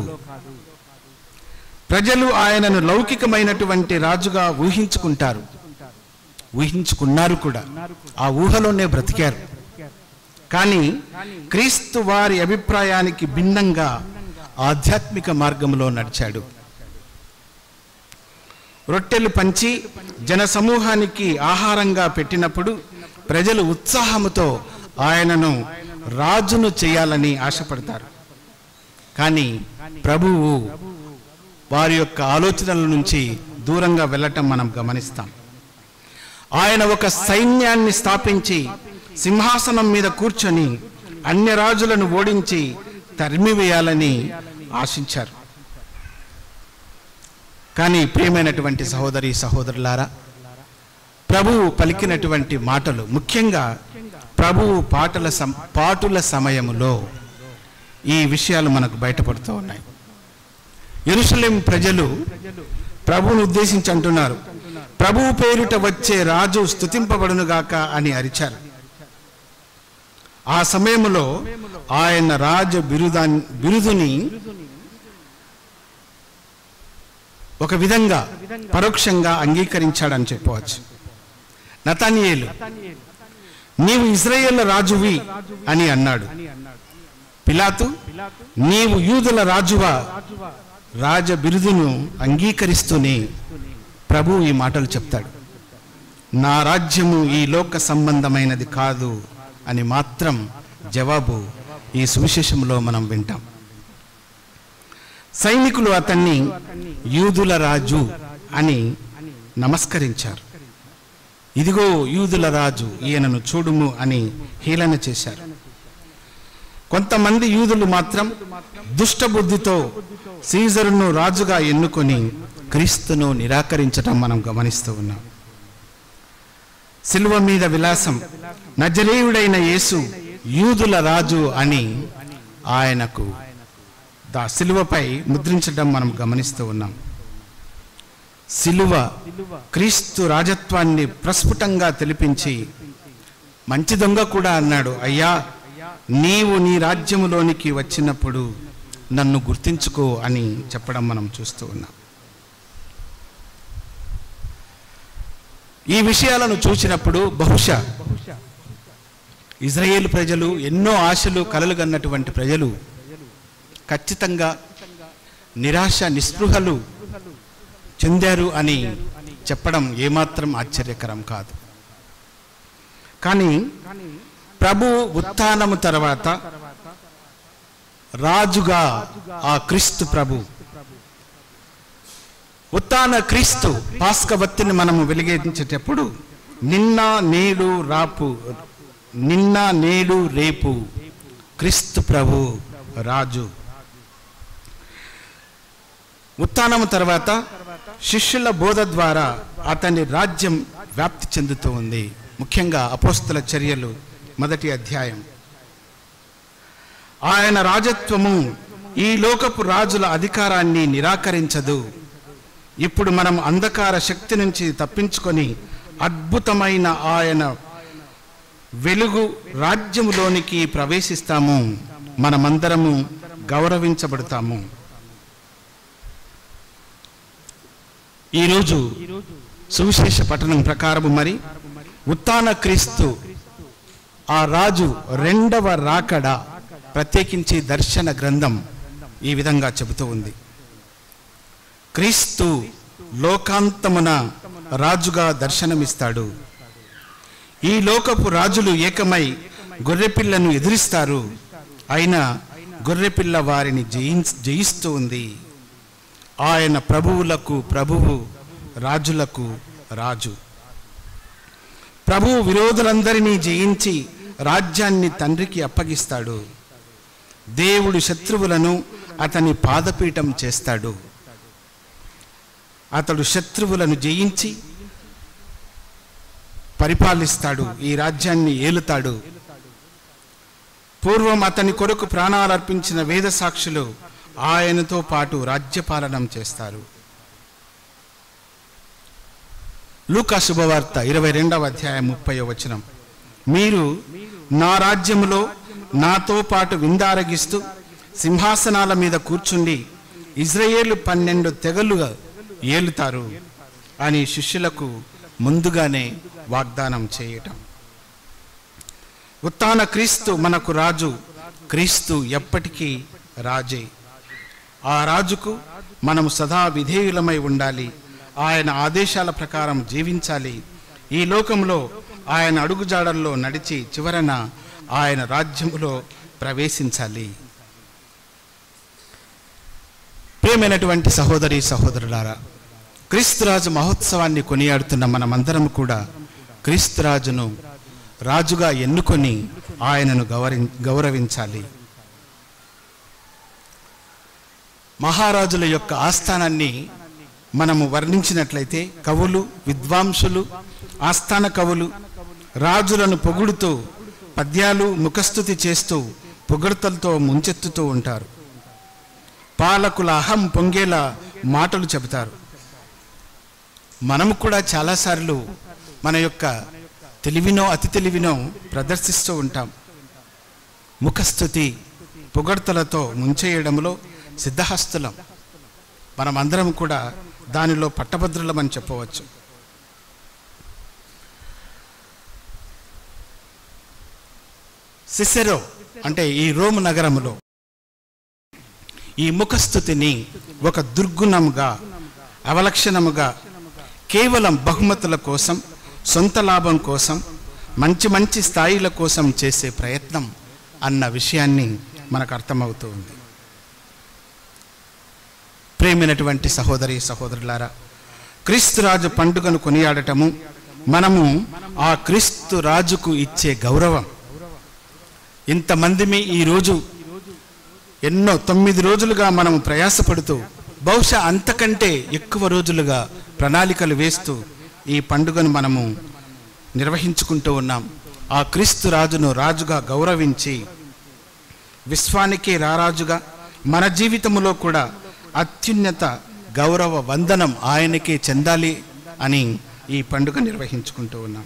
ప్రజలు ఆయనను లౌకికమైనటువంటి రాజుగా ఊహించుకుంటారు ఊహించుకున్నారు కూడా ఆ ఊహలోనే బ్రతికారు కానీ క్రీస్తు వారి అభిప్రాయానికి భిన్నంగా ఆధ్యాత్మిక మార్గంలో నడిచాడు రొట్టెలు పంచి జన సమూహానికి ఆహారంగా పెట్టినప్పుడు ప్రజలు ఉత్సాహముతో ఆయనను రాజును చేయాలని ఆశపడతారు కానీ ప్రభువు వారి యొక్క ఆలోచనల నుంచి దూరంగా వెళ్ళటం మనం గమనిస్తాం ఆయన ఒక సైన్యాన్ని స్థాపించి సింహాసనం మీద కూర్చొని అన్య రాజులను ఓడించి తరిమివేయాలని ఆశించారు కానీ ప్రియమైనటువంటి సహోదరి సహోదరులారా ప్రభువు పలికినటువంటి మాటలు ముఖ్యంగా ప్రభువు పాటల సం పాటుల సమయములో ఈ విషయాలు మనకు బయటపడుతూ ఉన్నాయి ఎరుసలేం ప్రజలు ప్రభువును ఉద్దేశించి అంటున్నారు ప్రభువు పేరిట వచ్చే రాజు స్తుతింపబడునుగాక అని అరిచారు ఆ సమయంలో ఆయన రాజ బిరుదా బిరుదుని ఒక విధంగా పరోక్షంగా అంగీకరించాడని చెప్పవచ్చు నతానియేలు నీవు ఇజ్రాయేల్ రాజువి అని అన్నాడు పిలాతు నీవు యూదుల రాజువా రాజ బిరుదును అంగీకరిస్తూనే ప్రభు ఈ మాటలు చెప్తాడు నా రాజ్యము ఈ లోక సంబంధమైనది కాదు అని మాత్రం జవాబు ఈ సువిశేషంలో మనం వింటాం సైనికులు అతన్ని యూదుల రాజు అని నమస్కరించారు ఇదిగో యూదుల రాజు ఈయనను చూడుము అని హేళన చేశారు కొంతమంది యూదులు మాత్రం దుష్టబుద్ధితో సీజరును రాజుగా ఎన్నుకొని క్రీస్తును నిరాకరించటం మనం గమనిస్తూ ఉన్నాం సిలువ మీద విలాసం నజరేయుడైన యేసు యూదుల రాజు అని ఆయనకు దా సిలువపై ముద్రించడం మనం గమనిస్తూ ఉన్నాం సిలువ క్రీస్తు రాజత్వాన్ని ప్రస్ఫుటంగా తెలిపించి మంచి దొంగ కూడా అన్నాడు అయ్యా నీవు నీ రాజ్యములోనికి వచ్చినప్పుడు నన్ను గుర్తించుకో అని చెప్పడం మనం చూస్తూ ఉన్నాం ఈ విషయాలను చూసినప్పుడు బహుశా ఇజ్రాయేల్ ప్రజలు ఎన్నో ఆశలు కలలు కన్నటువంటి ప్రజలు ఖచ్చితంగా నిరాశ నిస్పృహలు చెందారు అని చెప్పడం ఏమాత్రం ఆశ్చర్యకరం కాదు కానీ ప్రభు ఉత్థానము తర్వాత రాజుగా ఆ క్రీస్తు ప్రభు ఉత్తాన క్రీస్తు పాస్క వత్తిని మనము వెలిగించేటప్పుడు నిన్న నేడు రాపు నిన్న నేడు రేపు క్రీస్తు ప్రభు రాజు ఉత్థానం తర్వాత శిష్యుల బోధ ద్వారా అతని రాజ్యం వ్యాప్తి చెందుతూ ఉంది ముఖ్యంగా అపోస్తుల చర్యలు మొదటి అధ్యాయం ఆయన రాజత్వము ఈ లోకపు రాజుల అధికారాన్ని నిరాకరించదు ఇప్పుడు మనం అంధకార శక్తి నుంచి తప్పించుకొని అద్భుతమైన ఆయన వెలుగు రాజ్యములోనికి ప్రవేశిస్తాము మనమందరము గౌరవించబడతాము ఈరోజు సువిశేష పట్టణం ప్రకారము మరి ఉత్తాన క్రీస్తు ఆ రాజు రెండవ రాకడ ప్రత్యేకించి దర్శన గ్రంథం ఈ విధంగా చెబుతూ ఉంది క్రీస్తు లోకాంతమున రాజుగా దర్శనమిస్తాడు ఈ లోకపు రాజులు ఏకమై గొర్రెపిల్లను ఎదిరిస్తారు అయినా గొర్రెపిల్ల వారిని జయించ జయిస్తూ ఉంది ఆయన ప్రభువులకు ప్రభువు రాజులకు రాజు ప్రభువు విరోధులందరినీ జయించి రాజ్యాన్ని తండ్రికి అప్పగిస్తాడు దేవుడు శత్రువులను అతని పాదపీఠం చేస్తాడు అతడు శత్రువులను జయించి పరిపాలిస్తాడు ఈ రాజ్యాన్ని ఏలుతాడు పూర్వం అతని కొరకు ప్రాణాలు అర్పించిన వేద సాక్షులు ఆయనతో పాటు రాజ్యపాలనం చేస్తారు లూకా శుభవార్త ఇరవై రెండవ అధ్యాయం ముప్పై వచనం మీరు నా రాజ్యములో నాతో పాటు విందారగిస్తూ సింహాసనాల మీద కూర్చుండి ఇజ్రాయేలు పన్నెండు తెగలుగా ఏలుతారు అని శిష్యులకు ముందుగానే వాగ్దానం చేయటం ఉత్తాన క్రీస్తు మనకు రాజు క్రీస్తు ఎప్పటికీ రాజే ఆ రాజుకు మనం సదా విధేయులమై ఉండాలి ఆయన ఆదేశాల ప్రకారం జీవించాలి ఈ లోకంలో ఆయన అడుగుజాడల్లో నడిచి చివరన ఆయన రాజ్యములో ప్రవేశించాలి ప్రియమైనటువంటి సహోదరి సహోదరులారా క్రీస్తురాజు మహోత్సవాన్ని కొనియాడుతున్న మనమందరం కూడా క్రీస్తురాజును రాజుగా ఎన్నుకొని ఆయనను గౌరవి గౌరవించాలి మహారాజుల యొక్క ఆస్థానాన్ని మనము వర్ణించినట్లయితే కవులు విద్వాంసులు ఆస్థాన కవులు రాజులను పొగుడుతూ పద్యాలు ముఖస్థుతి చేస్తూ పొగడ్తలతో ముంచెత్తుతూ ఉంటారు పాలకుల అహం పొంగేలా మాటలు చెబుతారు మనము కూడా చాలాసార్లు మన యొక్క తెలివినో అతి తెలివినో ప్రదర్శిస్తూ ఉంటాం ముఖస్థుతి పొగడ్తలతో ముంచేయడంలో సిద్ధహస్తులం మనమందరం కూడా దానిలో పట్టభద్రులమని చెప్పవచ్చు సిసెరో అంటే ఈ రోమ్ నగరములో ఈ ముఖస్థుతిని ఒక దుర్గుణముగా అవలక్షణముగా కేవలం బహుమతుల కోసం సొంత లాభం కోసం మంచి మంచి స్థాయిల కోసం చేసే ప్రయత్నం అన్న విషయాన్ని మనకు అర్థమవుతూ ఉంది ప్రేమైనటువంటి సహోదరి సహోదరులారా క్రీస్తు రాజు పండుగను కొనియాడటము మనము ఆ క్రీస్తు రాజుకు ఇచ్చే గౌరవం ఇంతమందిమి ఈరోజు ఎన్నో తొమ్మిది రోజులుగా మనం ప్రయాసపడుతూ బహుశా అంతకంటే ఎక్కువ రోజులుగా ప్రణాళికలు వేస్తూ ఈ పండుగను మనము నిర్వహించుకుంటూ ఉన్నాం ఆ క్రీస్తు రాజును రాజుగా గౌరవించి విశ్వానికే రారాజుగా మన జీవితంలో కూడా అత్యున్నత గౌరవ వందనం ఆయనకే చెందాలి అని ఈ పండుగ నిర్వహించుకుంటూ ఉన్నాం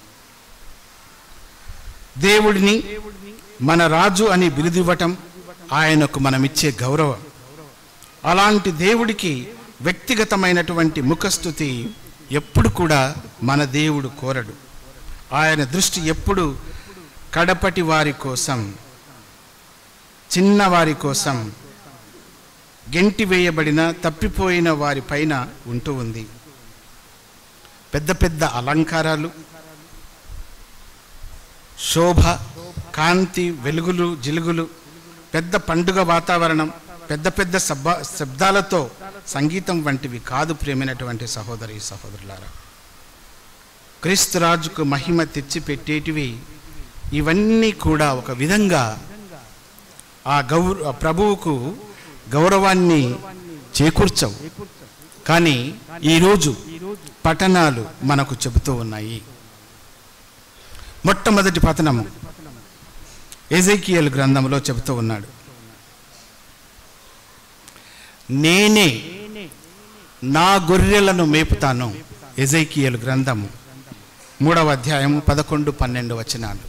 దేవుడిని మన రాజు అని బిరుదివ్వటం ఆయనకు మనమిచ్చే గౌరవం అలాంటి దేవుడికి వ్యక్తిగతమైనటువంటి ముఖస్థుతి ఎప్పుడు కూడా మన దేవుడు కోరడు ఆయన దృష్టి ఎప్పుడు కడపటి వారి కోసం చిన్నవారి కోసం గెంటి వేయబడిన తప్పిపోయిన వారి పైన ఉంటూ ఉంది పెద్ద పెద్ద అలంకారాలు శోభ కాంతి వెలుగులు జిలుగులు పెద్ద పండుగ వాతావరణం పెద్ద పెద్ద శబ్బ శబ్దాలతో సంగీతం వంటివి కాదు ప్రేమైనటువంటి సహోదరి సహోదరులారా క్రీస్తు రాజుకు మహిమ తెచ్చిపెట్టేటివి ఇవన్నీ కూడా ఒక విధంగా ఆ గౌర ఆ ప్రభువుకు గౌరవాన్ని చేకూర్చవు కానీ ఈరోజు పఠనాలు మనకు చెబుతూ ఉన్నాయి మొట్టమొదటి పతనము ఎజైకియల్ గ్రంథంలో చెబుతూ ఉన్నాడు నేనే నా గొర్రెలను మేపుతాను ఎజైకియల్ గ్రంథము మూడవ అధ్యాయము పదకొండు పన్నెండు వచనాలు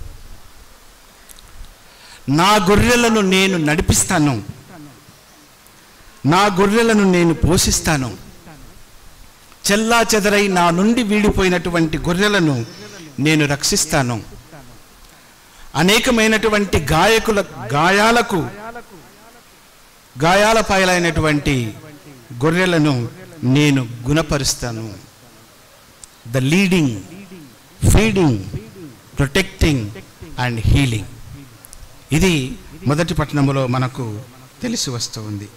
నా గొర్రెలను నేను నడిపిస్తాను నా గొర్రెలను నేను పోషిస్తాను చెల్లా చెదరై నా నుండి వీడిపోయినటువంటి గొర్రెలను నేను రక్షిస్తాను అనేకమైనటువంటి గాయకుల గాయాలకు గాయాల పాయలైనటువంటి గొర్రెలను నేను గుణపరుస్తాను the leading feeding protecting and healing ఇది మొదటి పట్టణంలో మనకు తెలిసి వస్తూ ఉంది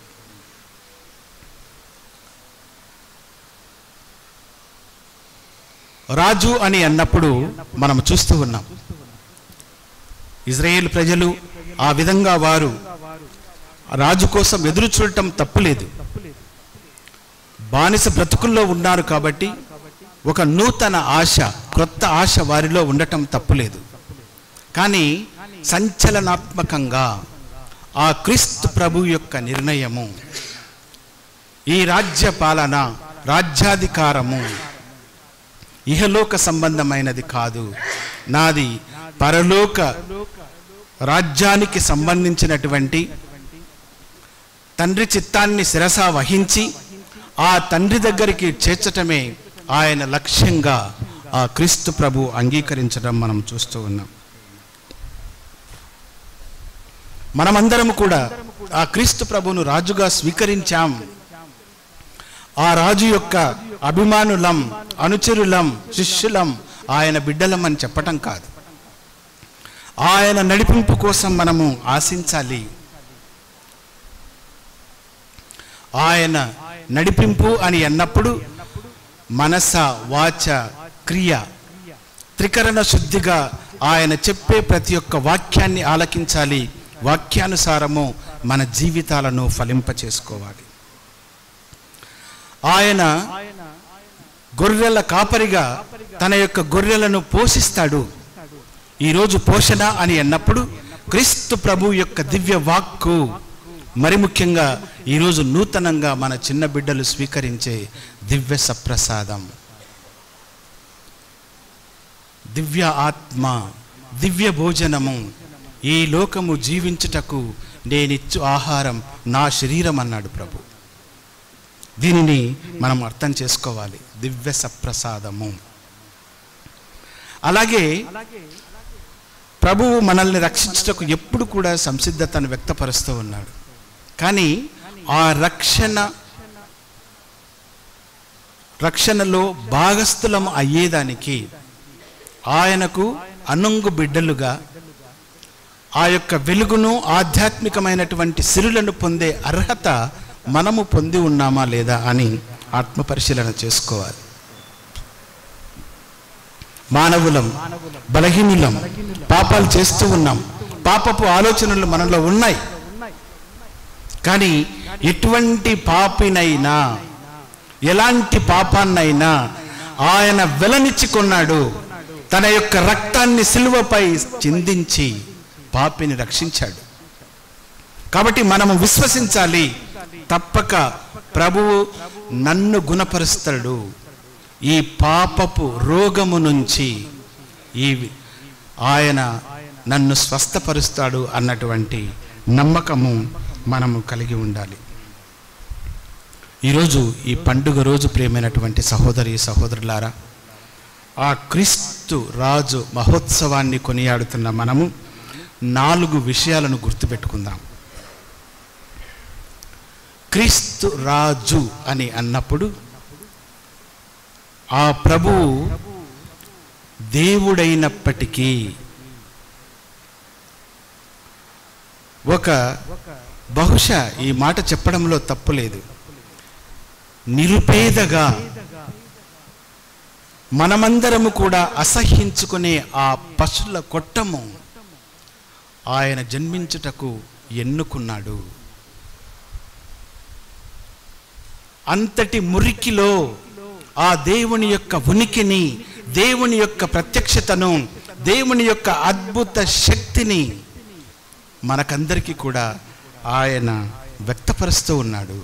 రాజు అని అన్నప్పుడు మనం చూస్తూ ఉన్నాం ఇజ్రాయేల్ ప్రజలు ఆ విధంగా వారు రాజు కోసం ఎదురు చూడటం తప్పులేదు బానిస బ్రతుకుల్లో ఉన్నారు కాబట్టి ఒక నూతన ఆశ క్రొత్త ఆశ వారిలో ఉండటం తప్పులేదు కానీ సంచలనాత్మకంగా ఆ క్రీస్తు ప్రభు యొక్క నిర్ణయము ఈ రాజ్య పాలన రాజ్యాధికారము ఇహలోక సంబంధమైనది కాదు నాది పరలోక రాజ్యానికి సంబంధించినటువంటి తండ్రి చిత్తాన్ని శిరస వహించి ఆ తండ్రి దగ్గరికి చేర్చటమే ఆయన లక్ష్యంగా ఆ క్రీస్తు ప్రభు అంగీకరించడం మనం చూస్తూ ఉన్నాం మనమందరం కూడా ఆ క్రీస్తు ప్రభును రాజుగా స్వీకరించాం ఆ రాజు యొక్క అభిమానులం అనుచరులం శిష్యులం ఆయన బిడ్డలం అని చెప్పటం కాదు ఆయన నడిపింపు కోసం మనము ఆశించాలి ఆయన నడిపింపు అని అన్నప్పుడు మనస వాచ క్రియ త్రికరణ శుద్ధిగా ఆయన చెప్పే ప్రతి ఒక్క వాక్యాన్ని ఆలకించాలి వాక్యానుసారము మన జీవితాలను ఫలింపచేసుకోవాలి ఆయన గొర్రెల కాపరిగా తన యొక్క గొర్రెలను పోషిస్తాడు ఈరోజు పోషణ అని అన్నప్పుడు క్రీస్తు ప్రభు యొక్క దివ్య వాక్కు మరి ముఖ్యంగా ఈరోజు నూతనంగా మన చిన్న బిడ్డలు స్వీకరించే దివ్య సప్రసాదం దివ్య ఆత్మ దివ్య భోజనము ఈ లోకము జీవించుటకు నేనిచ్చు ఆహారం నా శరీరం అన్నాడు ప్రభు దీనిని మనం అర్థం చేసుకోవాలి దివ్య సప్రసాదము అలాగే ప్రభువు మనల్ని రక్షించుటకు ఎప్పుడు కూడా సంసిద్ధతను వ్యక్తపరుస్తూ ఉన్నాడు కానీ ఆ రక్షణ రక్షణలో భాగస్థులం అయ్యేదానికి ఆయనకు అనుంగు బిడ్డలుగా ఆ యొక్క వెలుగును ఆధ్యాత్మికమైనటువంటి సిరులను పొందే అర్హత మనము పొంది ఉన్నామా లేదా అని ఆత్మపరిశీలన చేసుకోవాలి మానవులం బలహీనులం పాపాలు చేస్తూ ఉన్నాం పాపపు ఆలోచనలు మనలో ఉన్నాయి కానీ ఎటువంటి పాపినైనా ఎలాంటి పాపాన్నైనా ఆయన వెలనిచ్చుకున్నాడు తన యొక్క రక్తాన్ని సిలువపై చిందించి పాపిని రక్షించాడు కాబట్టి మనము విశ్వసించాలి తప్పక ప్రభువు నన్ను గుణపరుస్తాడు ఈ పాపపు రోగము నుంచి ఈ ఆయన నన్ను స్వస్థపరుస్తాడు అన్నటువంటి నమ్మకము మనము కలిగి ఉండాలి ఈరోజు ఈ పండుగ రోజు ప్రియమైనటువంటి సహోదరి సహోదరులారా ఆ క్రీస్తు రాజు మహోత్సవాన్ని కొనియాడుతున్న మనము నాలుగు విషయాలను గుర్తుపెట్టుకుందాం క్రీస్తు రాజు అని అన్నప్పుడు ఆ ప్రభువు దేవుడైనప్పటికీ ఒక బహుశా ఈ మాట చెప్పడంలో తప్పులేదు నిరుపేదగా మనమందరము కూడా అసహ్యించుకునే ఆ పశుల కొట్టము ఆయన జన్మించుటకు ఎన్నుకున్నాడు అంతటి మురికిలో ఆ దేవుని యొక్క ఉనికిని దేవుని యొక్క ప్రత్యక్షతను దేవుని యొక్క అద్భుత శక్తిని మనకందరికీ కూడా ఆయన వ్యక్తపరుస్తూ ఉన్నాడు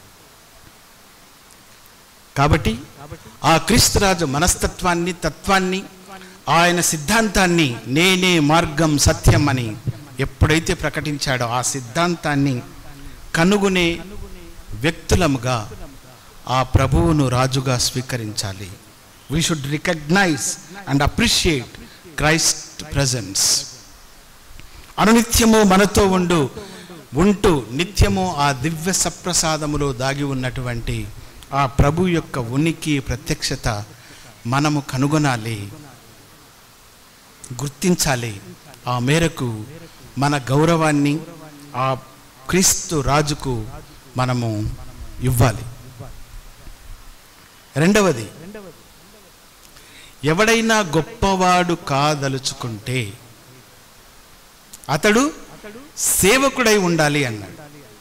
కాబట్టి ఆ క్రీస్తురాజు మనస్తత్వాన్ని తత్వాన్ని ఆయన సిద్ధాంతాన్ని నేనే మార్గం సత్యం అని ఎప్పుడైతే ప్రకటించాడో ఆ సిద్ధాంతాన్ని కనుగొనే వ్యక్తులముగా ఆ ప్రభువును రాజుగా స్వీకరించాలి we should recognise and appreciate Christ presence అనునిత్యము మనతో ఉండు ఉంటూ నిత్యము ఆ దివ్య సప్రసాదములో దాగి ఉన్నటువంటి ఆ ప్రభు యొక్క ఉనికి ప్రత్యక్షత మనము కనుగొనాలి గుర్తించాలి ఆ మేరకు మన గౌరవాన్ని ఆ క్రీస్తు రాజుకు మనము ఇవ్వాలి రెండవది ఎవడైనా గొప్పవాడు కాదలుచుకుంటే అతడు సేవకుడై ఉండాలి అన్నాడు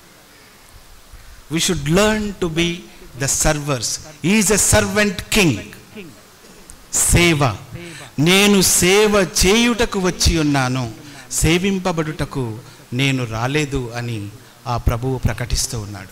we should learn to be the servers is a servant king సేవ నేను సేవ చేయుటకు వచ్చి ఉన్నాను సేవింపబడుటకు నేను రాలేదు అని ఆ ప్రభువు ప్రకటిస్తూ ఉన్నాడు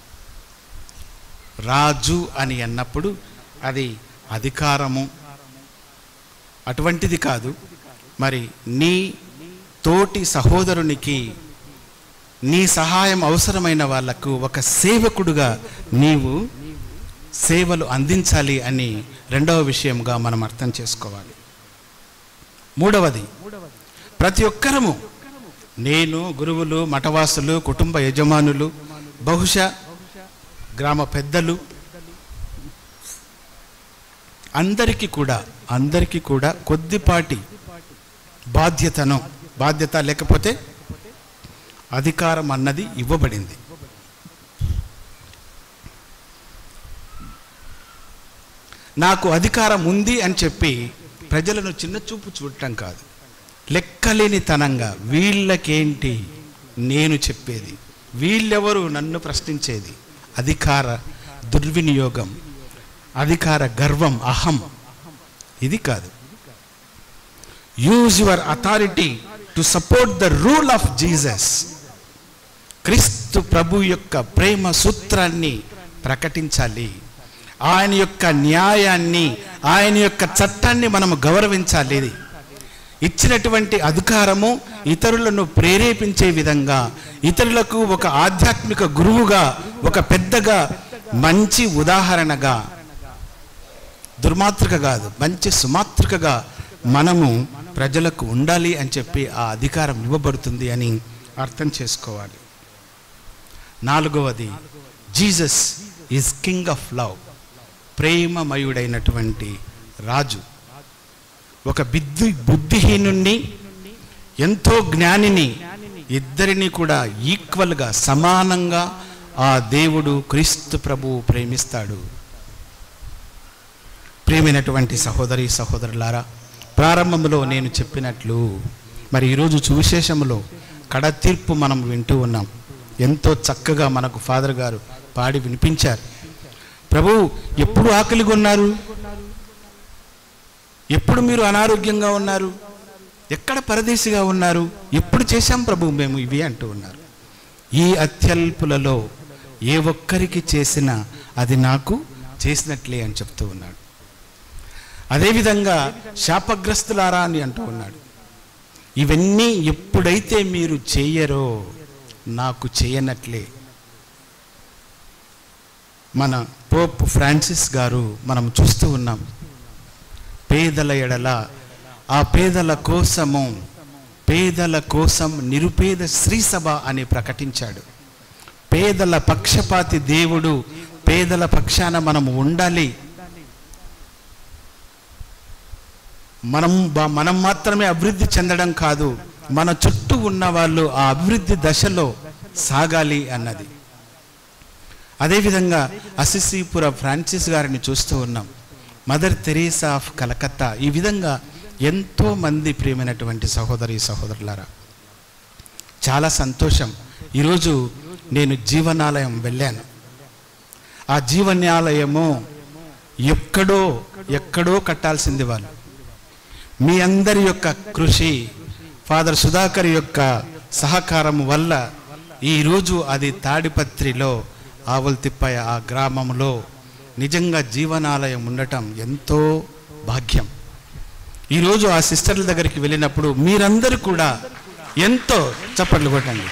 రాజు అని అన్నప్పుడు అది అధికారము అటువంటిది కాదు మరి నీ తోటి సహోదరునికి నీ సహాయం అవసరమైన వాళ్లకు ఒక సేవకుడుగా నీవు సేవలు అందించాలి అని రెండవ విషయంగా మనం అర్థం చేసుకోవాలి మూడవది ప్రతి ఒక్కరము నేను గురువులు మఠవాసులు కుటుంబ యజమానులు బహుశా గ్రామ పెద్దలు అందరికీ కూడా అందరికీ కూడా కొద్దిపాటి బాధ్యతను బాధ్యత లేకపోతే అధికారం అన్నది ఇవ్వబడింది నాకు అధికారం ఉంది అని చెప్పి ప్రజలను చిన్న చూపు చూడటం కాదు లెక్కలేని తనంగా వీళ్ళకేంటి నేను చెప్పేది వీళ్ళెవరు నన్ను ప్రశ్నించేది అధికార దుర్వినియోగం అధికార గర్వం అహం ఇది కాదు use your authority to support the rule of Jesus క్రీస్తు ప్రభు యొక్క ప్రేమ సూత్రాన్ని ప్రకటించాలి ఆయన యొక్క న్యాయాన్ని ఆయన యొక్క చట్టాన్ని మనము గౌరవించాలి ఇచ్చినటువంటి అధికారము ఇతరులను ప్రేరేపించే విధంగా ఇతరులకు ఒక ఆధ్యాత్మిక గురువుగా ఒక పెద్దగా మంచి ఉదాహరణగా దుర్మాతృక కాదు మంచి సుమాతృకగా మనము ప్రజలకు ఉండాలి అని చెప్పి ఆ అధికారం ఇవ్వబడుతుంది అని అర్థం చేసుకోవాలి నాలుగవది Jesus is king of love ప్రేమమయుడైనటువంటి రాజు ఒక బిద్దు బుద్ధిహీనుణ్ణి ఎంతో జ్ఞానిని ఇద్దరిని కూడా ఈక్వల్గా సమానంగా ఆ దేవుడు క్రీస్తు ప్రభువు ప్రేమిస్తాడు ప్రేమైనటువంటి సహోదరి సహోదరులారా ప్రారంభంలో నేను చెప్పినట్లు మరి ఈరోజు సువిశేషములో కడ తీర్పు మనం వింటూ ఉన్నాం ఎంతో చక్కగా మనకు ఫాదర్ గారు పాడి వినిపించారు ప్రభు ఎప్పుడు ఆకలిగా ఉన్నారు ఎప్పుడు మీరు అనారోగ్యంగా ఉన్నారు ఎక్కడ పరదేశిగా ఉన్నారు ఎప్పుడు చేశాం ప్రభు మేము ఇవి అంటూ ఉన్నారు ఈ అత్యల్పులలో ఏ ఒక్కరికి చేసినా అది నాకు చేసినట్లే అని చెప్తూ ఉన్నాడు అదేవిధంగా శాపగ్రస్తులారా అని అంటూ ఉన్నాడు ఇవన్నీ ఎప్పుడైతే మీరు చెయ్యరో నాకు చేయనట్లే మన పోప్ ఫ్రాన్సిస్ గారు మనం చూస్తూ ఉన్నాం పేదల ఎడల ఆ పేదల కోసము పేదల కోసం నిరుపేద శ్రీ సభ అని ప్రకటించాడు పేదల పక్షపాతి దేవుడు పేదల పక్షాన మనం ఉండాలి మనం బా- మనం మాత్రమే అభివృద్ధి చెందడం కాదు మన చుట్టూ ఉన్న వాళ్ళు ఆ అభివృద్ధి దశలో సాగాలి అన్నది అదేవిధంగా అసిసిపుర ఫ్రాన్సిస్ గారిని చూస్తూ ఉన్నాం మదర్ తెరీసా ఆఫ్ కలకత్తా ఈ విధంగా ఎంతో మంది ప్రియమైనటువంటి సహోదరి సహోదరులారా చాలా సంతోషం ఈరోజు నేను జీవనాలయం వెళ్ళాను ఆ జీవనాలయము ఎక్కడో ఎక్కడో కట్టాల్సింది వాళ్ళు మీ అందరి యొక్క కృషి ఫాదర్ సుధాకర్ యొక్క సహకారం వల్ల ఈరోజు అది తాడిపత్రిలో ఆవులతిప్పయ ఆ గ్రామంలో నిజంగా జీవనాలయం ఉండటం ఎంతో భాగ్యం ఈరోజు ఆ సిస్టర్ల దగ్గరికి వెళ్ళినప్పుడు మీరందరూ కూడా ఎంతో చప్పట్లు కొట్టండి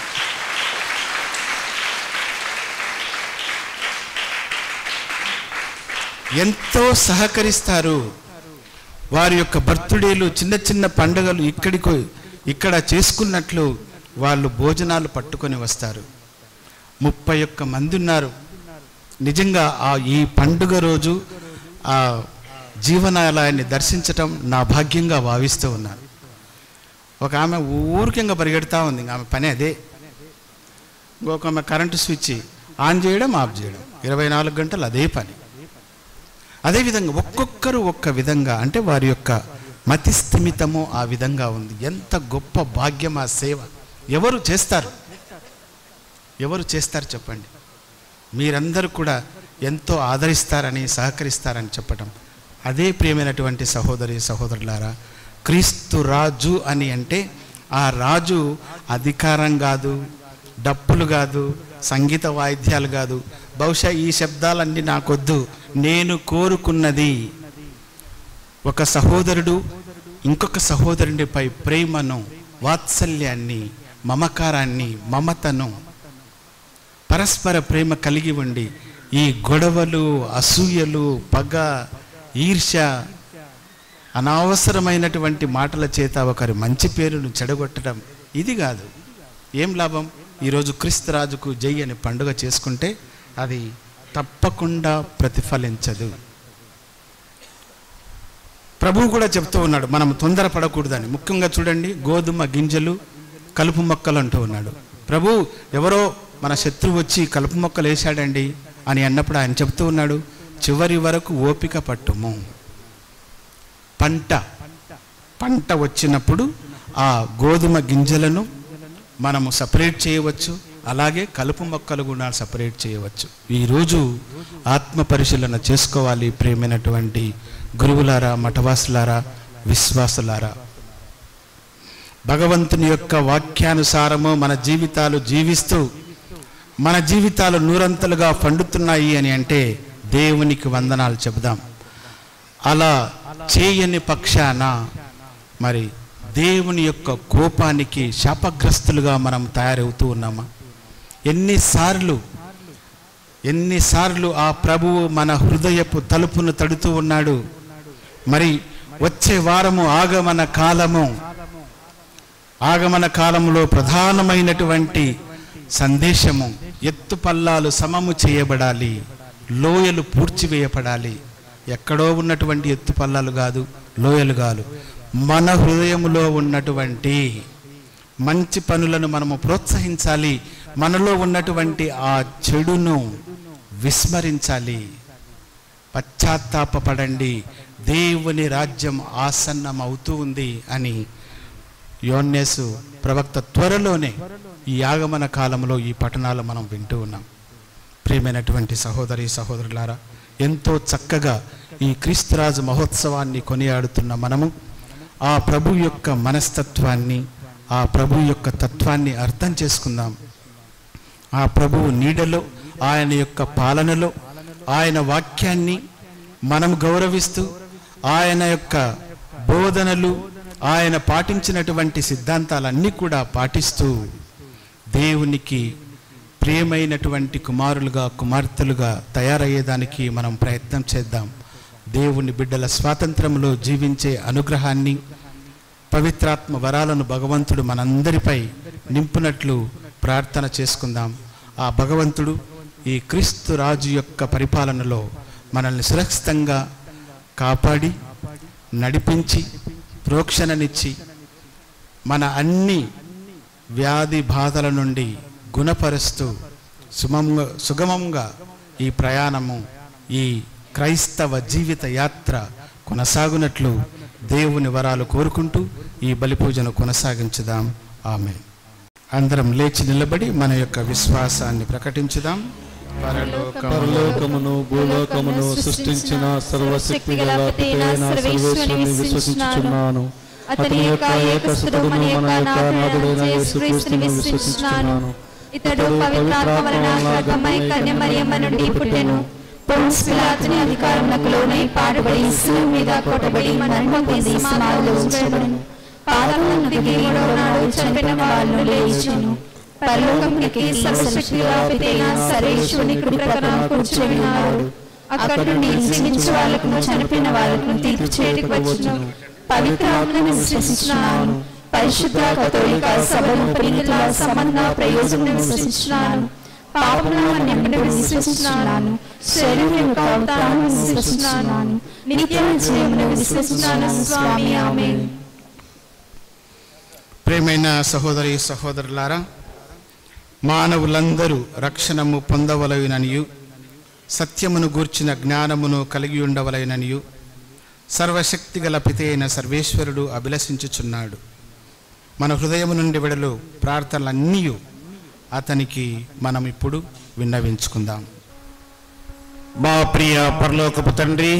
ఎంతో సహకరిస్తారు వారి యొక్క బర్త్డేలు చిన్న చిన్న పండుగలు ఇక్కడికి ఇక్కడ చేసుకున్నట్లు వాళ్ళు భోజనాలు పట్టుకొని వస్తారు ముప్పై ఒక్క మంది ఉన్నారు నిజంగా ఆ ఈ పండుగ రోజు ఆ జీవనాలయాన్ని దర్శించటం నా భాగ్యంగా భావిస్తూ ఉన్నాను ఒక ఆమె ఊరికంగా పరిగెడతా ఉంది ఇంక ఆమె పని అదే ఇంకొక ఆమె కరెంటు స్విచ్ ఆన్ చేయడం ఆఫ్ చేయడం ఇరవై నాలుగు గంటలు అదే పని అదేవిధంగా ఒక్కొక్కరు ఒక్క విధంగా అంటే వారి యొక్క మతి స్థిమితము ఆ విధంగా ఉంది ఎంత గొప్ప భాగ్యం ఆ సేవ ఎవరు చేస్తారు ఎవరు చేస్తారు చెప్పండి మీరందరూ కూడా ఎంతో ఆదరిస్తారని సహకరిస్తారని చెప్పటం అదే ప్రియమైనటువంటి సహోదరి సహోదరులారా క్రీస్తు రాజు అని అంటే ఆ రాజు అధికారం కాదు డప్పులు కాదు సంగీత వాయిద్యాలు కాదు బహుశా ఈ శబ్దాలన్నీ నాకొద్దు నేను కోరుకున్నది ఒక సహోదరుడు ఇంకొక సహోదరుడిపై ప్రేమను వాత్సల్యాన్ని మమకారాన్ని మమతను పరస్పర ప్రేమ కలిగి ఉండి ఈ గొడవలు అసూయలు పగ ఈర్ష్య అనవసరమైనటువంటి మాటల చేత ఒకరి మంచి పేరును చెడగొట్టడం ఇది కాదు ఏం లాభం ఈరోజు క్రీస్తురాజుకు జై అని పండుగ చేసుకుంటే అది తప్పకుండా ప్రతిఫలించదు ప్రభువు కూడా చెప్తూ ఉన్నాడు మనం తొందరపడకూడదని ముఖ్యంగా చూడండి గోధుమ గింజలు కలుపు మొక్కలు అంటూ ఉన్నాడు ప్రభు ఎవరో మన శత్రువు వచ్చి కలుపు మొక్కలు వేశాడండి అని అన్నప్పుడు ఆయన చెప్తూ ఉన్నాడు చివరి వరకు ఓపిక పట్టుము పంట పంట వచ్చినప్పుడు ఆ గోధుమ గింజలను మనము సపరేట్ చేయవచ్చు అలాగే కలుపు మొక్కలు కూడా సపరేట్ చేయవచ్చు ఈరోజు ఆత్మ పరిశీలన చేసుకోవాలి ప్రేమైనటువంటి గురువులారా మఠవాసులారా విశ్వాసులారా భగవంతుని యొక్క వాక్యానుసారము మన జీవితాలు జీవిస్తూ మన జీవితాలు నూరంతలుగా పండుతున్నాయి అని అంటే దేవునికి వందనాలు చెబుదాం అలా చేయని పక్షాన మరి దేవుని యొక్క కోపానికి శాపగ్రస్తులుగా మనం తయారవుతూ ఉన్నామా ఎన్నిసార్లు ఎన్నిసార్లు ఆ ప్రభువు మన హృదయపు తలుపును తడుతూ ఉన్నాడు మరి వచ్చే వారము ఆగమన కాలము ఆగమన కాలంలో ప్రధానమైనటువంటి సందేశము ఎత్తు పల్లాలు సమము చేయబడాలి లోయలు పూడ్చివేయబడాలి ఎక్కడో ఉన్నటువంటి ఎత్తు పల్లాలు కాదు లోయలు కాదు మన హృదయములో ఉన్నటువంటి మంచి పనులను మనము ప్రోత్సహించాలి మనలో ఉన్నటువంటి ఆ చెడును విస్మరించాలి పశ్చాత్తాపపడండి దేవుని రాజ్యం ఆసన్నం అవుతూ ఉంది అని యోన్నేసు ప్రవక్త త్వరలోనే ఈ ఆగమన కాలంలో ఈ పట్టణాలు మనం వింటూ ఉన్నాం ప్రియమైనటువంటి సహోదరి సహోదరులారా ఎంతో చక్కగా ఈ క్రీస్తురాజు మహోత్సవాన్ని కొనియాడుతున్న మనము ఆ ప్రభు యొక్క మనస్తత్వాన్ని ఆ ప్రభు యొక్క తత్వాన్ని అర్థం చేసుకుందాం ఆ ప్రభువు నీడలో ఆయన యొక్క పాలనలో ఆయన వాక్యాన్ని మనం గౌరవిస్తూ ఆయన యొక్క బోధనలు ఆయన పాటించినటువంటి సిద్ధాంతాలన్నీ కూడా పాటిస్తూ దేవునికి ప్రియమైనటువంటి కుమారులుగా కుమార్తెలుగా తయారయ్యేదానికి మనం ప్రయత్నం చేద్దాం దేవుని బిడ్డల స్వాతంత్రంలో జీవించే అనుగ్రహాన్ని పవిత్రాత్మ వరాలను భగవంతుడు మనందరిపై నింపునట్లు ప్రార్థన చేసుకుందాం ఆ భగవంతుడు ఈ క్రీస్తు రాజు యొక్క పరిపాలనలో మనల్ని సురక్షితంగా కాపాడి నడిపించి ప్రోక్షణనిచ్చి మన అన్ని వ్యాధి బాధల నుండి గుణపరుస్తూ సుమంగా సుగమంగా ఈ ప్రయాణము ఈ క్రైస్తవ జీవిత యాత్ర కొనసాగునట్లు దేవుని వరాలు కోరుకుంటూ ఈ బలిపూజను కొనసాగించుదాం ఆమె అందరం లేచి నిలబడి మన యొక్క విశ్వాసాన్ని ప్రకటించుదాం పరలోకమును భూలోకమును సృష్టించిన సర్వశక్తి గల పితైన సర్వేశ్వరుని విశ్వసించుచున్నాను అతని యొక్క ఏకసుతుడు మన యొక్క నాథుడైన యేసుక్రీస్తుని విశ్వసించుచున్నాను ఇతడు పవిత్రాత్మ వలన గర్భమై కన్య మరియమ్మ నుండి పుట్టెను పొన్స్ పిలాతుని అధికారములకు లోనై పాడుబడి శిలువ మీద కొట్టబడి మరణం పొంది సమాధిలో ఉంచబడెను పాదములను దిగి మూడవ నాడు చనిపోయిన వాళ్ళను లేచిను పరలోకమునికి సర్వశక్తి పితైన సర్వేశ్వరుని కుడి ప్రకారం కూర్చొని ఉన్నాడు అక్కడ నుండి జీవించే వాళ్ళకు చనిపోయిన వాళ్ళకు తీర్పు చేయడానికి వచ్చును పవిత్ర ఆత్మను విశ్వసించున్నాను పరిశుద్ధ కథోలిక సభను ప్రీతుల సంబంధ ప్రయోజనం విశ్వసించున్నాను పాపములను నింపడం విశ్వసించున్నాను శరీరం యొక్క అవతారాన్ని విశ్వసించున్నాను నిత్య జీవమును విశ్వసించున్నాను స్వామి ఆమె ప్రేమైన సహోదరి సహోదరులారా మానవులందరూ రక్షణము పొందవలయుననియు సత్యమును గూర్చిన జ్ఞానమును కలిగి ఉండవలయుననియు సర్వశక్తి గల పితైన సర్వేశ్వరుడు అభిలషించుచున్నాడు మన హృదయము నుండి విడలు ప్రార్థనలన్నీ అతనికి మనం ఇప్పుడు విన్నవించుకుందాం మా ప్రియ పరలోకపు తండ్రి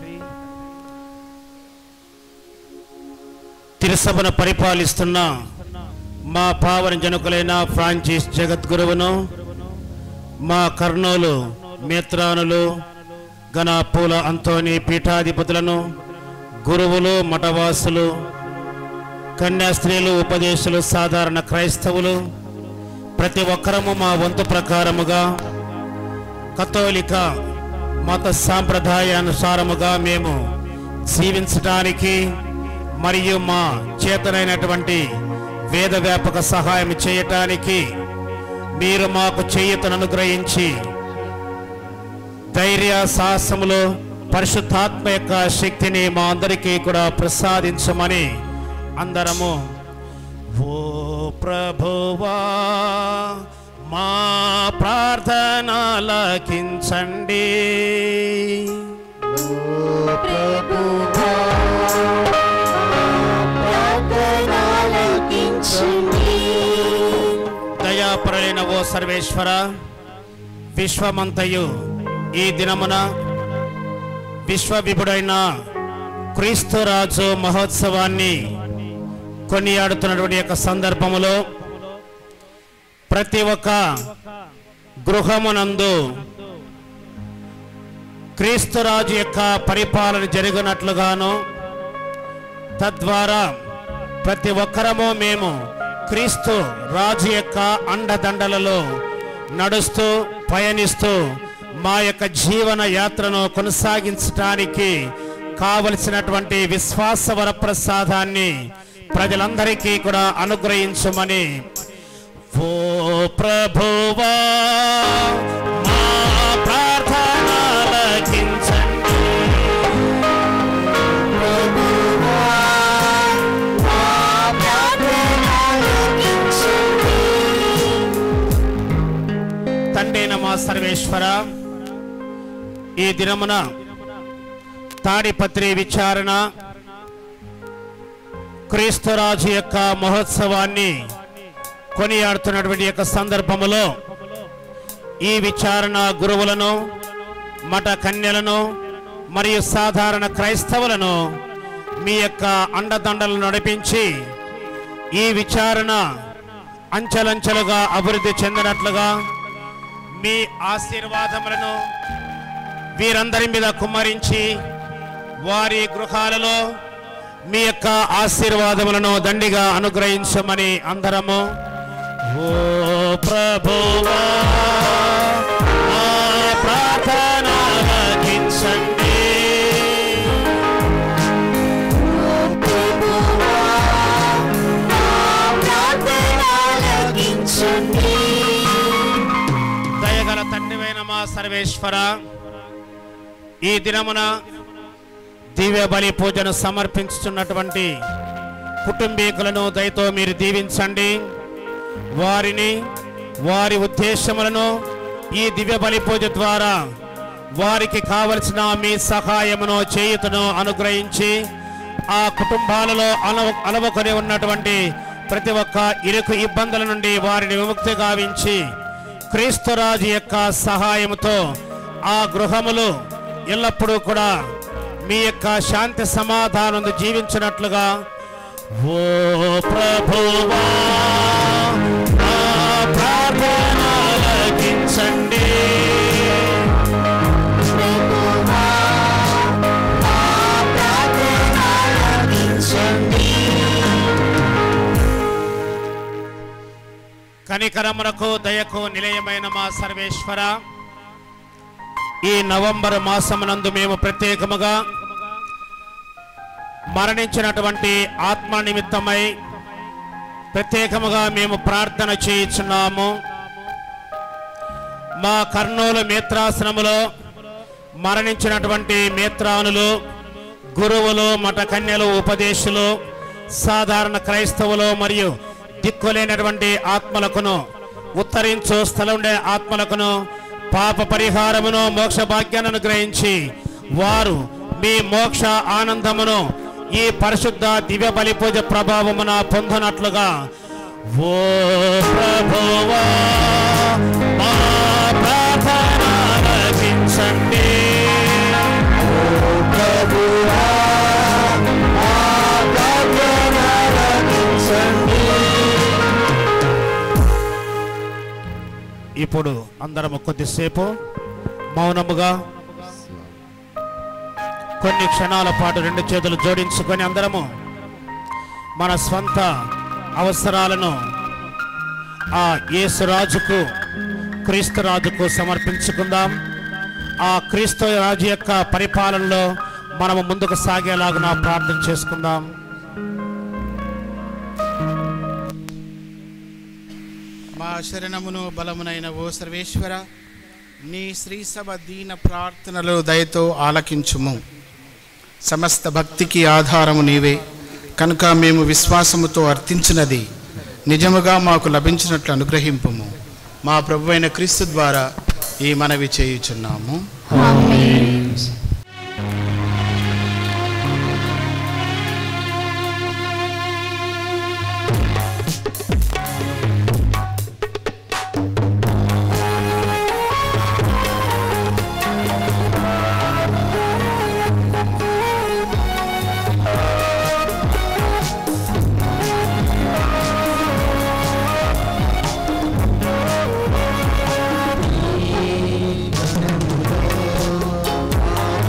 తిరుసభను పరిపాలిస్తున్న మా పావన జనకులైన ఫ్రాంచిస్ జగద్గురువును మా కర్నూలు మేత్రానులు గణ పూల అంతోని పీఠాధిపతులను గురువులు మఠవాసులు కన్యాస్త్రీలు ఉపదేశులు సాధారణ క్రైస్తవులు ప్రతి ఒక్కరము మా వంతు ప్రకారముగా కథోలిక మత సాంప్రదాయానుసారముగా మేము జీవించటానికి మరియు మా చేతనైనటువంటి వేద వ్యాపక సహాయం చేయటానికి మీరు మాకు చేయుతను అనుగ్రహించి ధైర్య సాహసములు పరిశుద్ధాత్మ యొక్క శక్తిని మా అందరికీ కూడా ప్రసాదించమని అందరము ఓ ప్రభువా మా ప్రార్థనలకించండి దయాపరులైన ఓ సర్వేశ్వర విశ్వమంతయు ఈ దినమున విశ్వవిభుడైన క్రీస్తురాజు మహోత్సవాన్ని కొనియాడుతున్నటువంటి యొక్క సందర్భములో ప్రతి ఒక్క గృహమునందు క్రీస్తురాజు యొక్క పరిపాలన జరిగినట్లుగాను తద్వారా ప్రతి ఒక్కరము మేము క్రీస్తు రాజు యొక్క అండదండలలో నడుస్తూ పయనిస్తూ మా యొక్క జీవన యాత్రను కొనసాగించడానికి కావలసినటువంటి విశ్వాస వరప్రసాదాన్ని ప్రజలందరికీ కూడా అనుగ్రహించమని ఓ ప్రభువా మా ప్రార్థనలకించండి తండ్రైన మా సర్వేశ్వర ఈ దినమున తాడిపత్రి విచారణ క్రీస్తురాజు యొక్క మహోత్సవాన్ని కొనియాడుతున్నటువంటి యొక్క సందర్భములో ఈ విచారణ గురువులను మఠ కన్యలను మరియు సాధారణ క్రైస్తవులను మీ యొక్క అండదండలను నడిపించి ఈ విచారణ అంచెలంచెలుగా అభివృద్ధి చెందినట్లుగా మీ ఆశీర్వాదములను వీరందరి మీద కుమ్మరించి వారి గృహాలలో మీ యొక్క ఆశీర్వాదములను దండిగా అనుగ్రహించమని అందరము ఓ ప్రభువా మా ప్రార్థన ఆలకించండి దయగల తండ్రివైన మా సర్వేశ్వర ఈ దినమున దివ్య బలి పూజను సమర్పించుతున్నటువంటి కుటుంబీకులను దయతో మీరు దీవించండి వారిని వారి ఉద్దేశములను ఈ దివ్య బలి పూజ ద్వారా వారికి కావలసిన మీ సహాయమును చేయుతను అనుగ్రహించి ఆ కుటుంబాలలో అలవ అలవకొని ఉన్నటువంటి ప్రతి ఒక్క ఇరుకు ఇబ్బందుల నుండి వారిని విముక్తి గావించి క్రీస్తురాజు యొక్క సహాయంతో ఆ గృహములు ఎల్లప్పుడూ కూడా మీ యొక్క శాంతి సమాధానం జీవించినట్లుగా ఓ ప్రభువా నా ప్రార్థన ఆలకించండి కనికరమునకు దయకు నిలయమైన మా సర్వేశ్వర ఈ నవంబర్ మాసమునందు మేము ప్రత్యేకముగా మరణించినటువంటి ఆత్మ నిమిత్తమై ప్రత్యేకముగా మేము ప్రార్థన చేయుచున్నాము మా కర్నూలు మేత్రాసనములో మరణించినటువంటి మేత్రానులు గురువులు మఠ కన్యలు ఉపదేశులు సాధారణ క్రైస్తవులు మరియు దిక్కులేనటువంటి ఆత్మలకును ఉత్తరించు స్థలండే ఆత్మలకును పాప పరిహారమును మోక్ష భాగ్యాన్ని అనుగ్రహించి వారు మీ మోక్ష ఆనందమును ఈ పరిశుద్ధ దివ్య బలి పూజ ప్రభావమున పొందనట్లుగా ఓ ప్రభువా మా ప్రార్థన ఆలకించండి ఇప్పుడు అందరము కొద్దిసేపు మౌనముగా కొన్ని క్షణాల పాటు రెండు చేతులు జోడించుకొని అందరము మన స్వంత అవసరాలను ఆ యేసురాజుకు క్రీస్తు రాజుకు సమర్పించుకుందాం ఆ క్రీస్తు రాజు యొక్క పరిపాలనలో మనము ముందుకు సాగేలాగున ప్రార్థన చేసుకుందాం మా శరణమును బలమునైన ఓ సర్వేశ్వర నీ శ్రీ సభ దీన ప్రార్థనలు దయతో ఆలకించుము సమస్త భక్తికి ఆధారము నీవే కనుక మేము విశ్వాసముతో అర్థించినది నిజముగా మాకు లభించినట్లు అనుగ్రహింపుము మా ప్రభువైన క్రీస్తు ద్వారా ఈ మనవి చేయుచున్నాము ఆ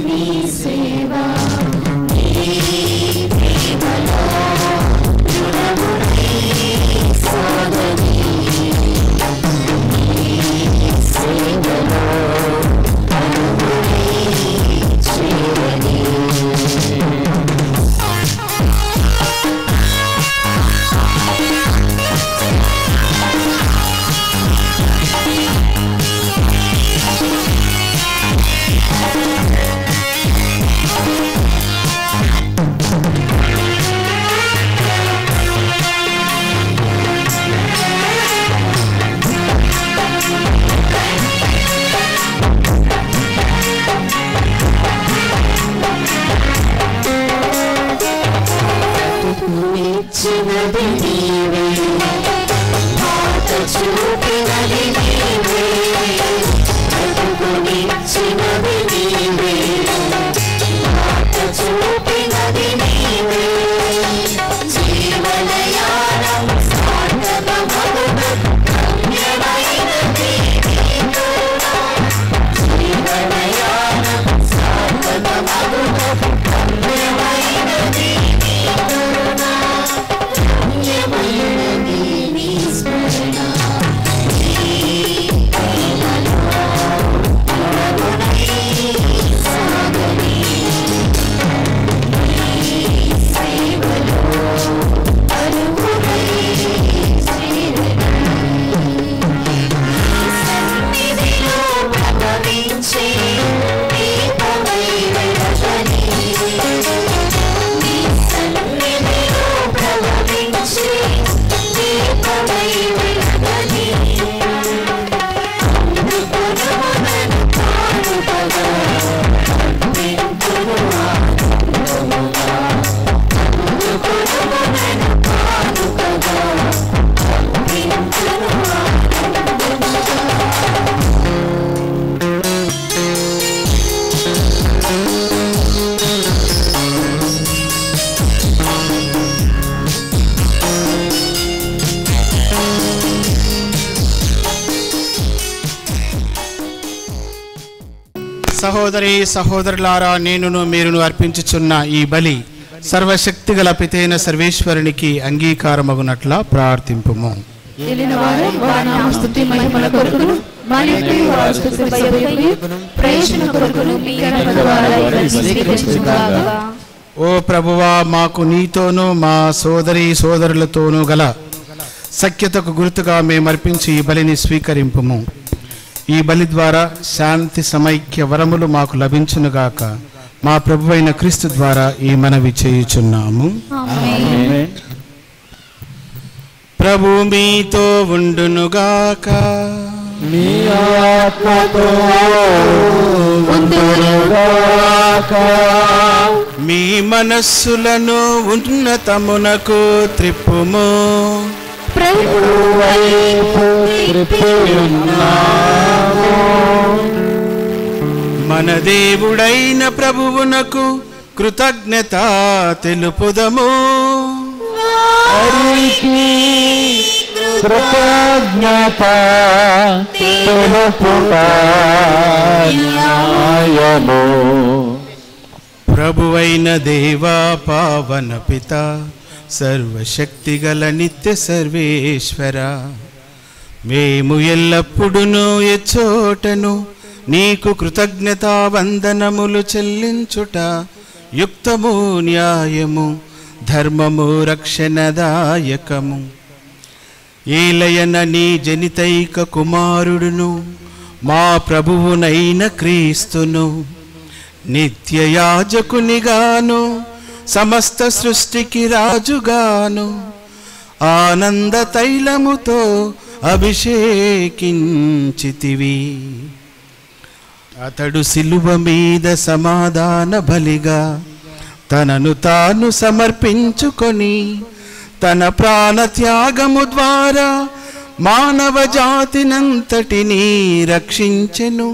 నీ సేవ నీ ప్రేమలో దృఢమునై సాగని నీ సేవలో అనుగుణై చేరని ఇచ్చినది నీవే మాట చూపినది నీవే బ్రతుకునిచ్చినది నీవే మాట చూపినది నీవే జీవనయానం సార్థకమగున గమ్యమైనది నీ కరుణ. జీవనయానం సార్థకమగున గమ్యమైనది నీ కరుణ. గమ్యమైనది నీ స్మరణ. నీ ప్రేమలో అడుగునై సాగని. నీ సేవలో అడుగునై చేరని. సన్నిధిలో ప్రభవించే దీపమై వెలగని. నీ సన్నిధిలో ప్రభవించే దీపమై వెలగని. అందుకొనుము నన్ను కానుకగా, అర్పింతును ఆనందముగా. అందుకొనుము నన్ను కానుకగా, అర్పింతును ఆనందముగా. సహోదరి సహోదరులారా నేనును మీరును అర్పించుచున్న ఈ బలి సర్వశక్తిగల పితైన సర్వేశ్వరునికి అంగీకారమగునట్ల ప్రార్థింపుము ఏలిన వారు వారి నామ స్తుతి మహిమల కొరకును వారి యొక్క వారి స్తుతి భయభక్తులు ప్రయోజన కొరకును మీ కరుణ ద్వారా ఇవన్నీ స్వీకరించుగాక. ఓ ప్రభువా మాకు నీతోనూ మా సోదరి సోదరులతోనూ గల సఖ్యతకు గుర్తుగా మేము అర్పించి ఈ బలిని స్వీకరింపుము ఈ బలి ద్వారా శాంతి సమైక్య వరములు మాకు లభించునుగాక మా ప్రభువైన క్రీస్తు ద్వారా ఈ మనవి చేయుచున్నాము ప్రభు మీతో ఉండునుగాక మీ ఆత్మతో ఉండునుగాక. మీ మనస్సులను ఉన్నతమునకు త్రిప్పుము వైపు త్రిప్పి ఉన్నాము. మన దేవుడైన ప్రభువునకు కృతజ్ఞత తెలుపుదము హరికి కృతజ్ఞత తెలుపుట న్యాయము ప్రభువైన దేవా పావన పిత సర్వశక్తిగల నిత్య సర్వేశ్వర మేము ఎల్లప్పుడును ఎచ్చోటను నీకు కృతజ్ఞతా వందనములు చెల్లించుట యుక్తము న్యాయము ధర్మము రక్షణదాయకము ఏలయన నీ జనితైక కుమారుడును మా ప్రభువునైన క్రీస్తును నిత్యయాజకునిగాను సమస్త సృష్టికి రాజుగాను ఆనంద తైలముతో అభిషేకించితివి అతడు సిలువ మీద సమాధాన బలిగా తనను తాను సమర్పించుకొని తన ప్రాణ త్యాగము ద్వారా మానవ జాతినంతటినీ రక్షించెను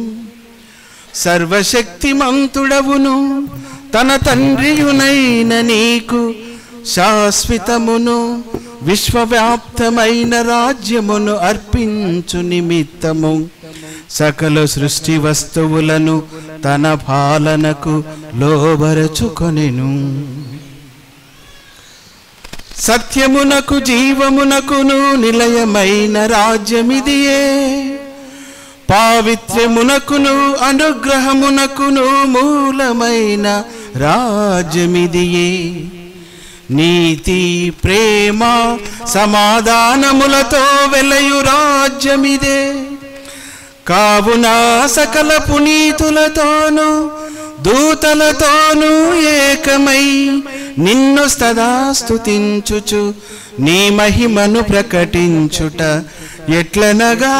సర్వశక్తిమంతుడవును తన తండ్రియునైన నీకు శాశ్వతమును విశ్వవ్యాప్తమైన రాజ్యమును అర్పించు నిమిత్తము సకల సృష్టి వస్తువులను తన పాలనకు లోబరచుకొనెను సత్యమునకు జీవమునకును నిలయమైన రాజ్యమిదియే పావిత్ర్యమునకును అనుగ్రహమునకును మూలమైన రాజ్యమిదియే నీతి ప్రేమ సమాధానములతో వెలయు రాజ్యమిదే కావున సకల పునీతులతోనూ దూతలతోనూ ఏకమై నిన్ను సదా స్తుతించుచు నీ మహిమను ప్రకటించుట ఎట్లనగా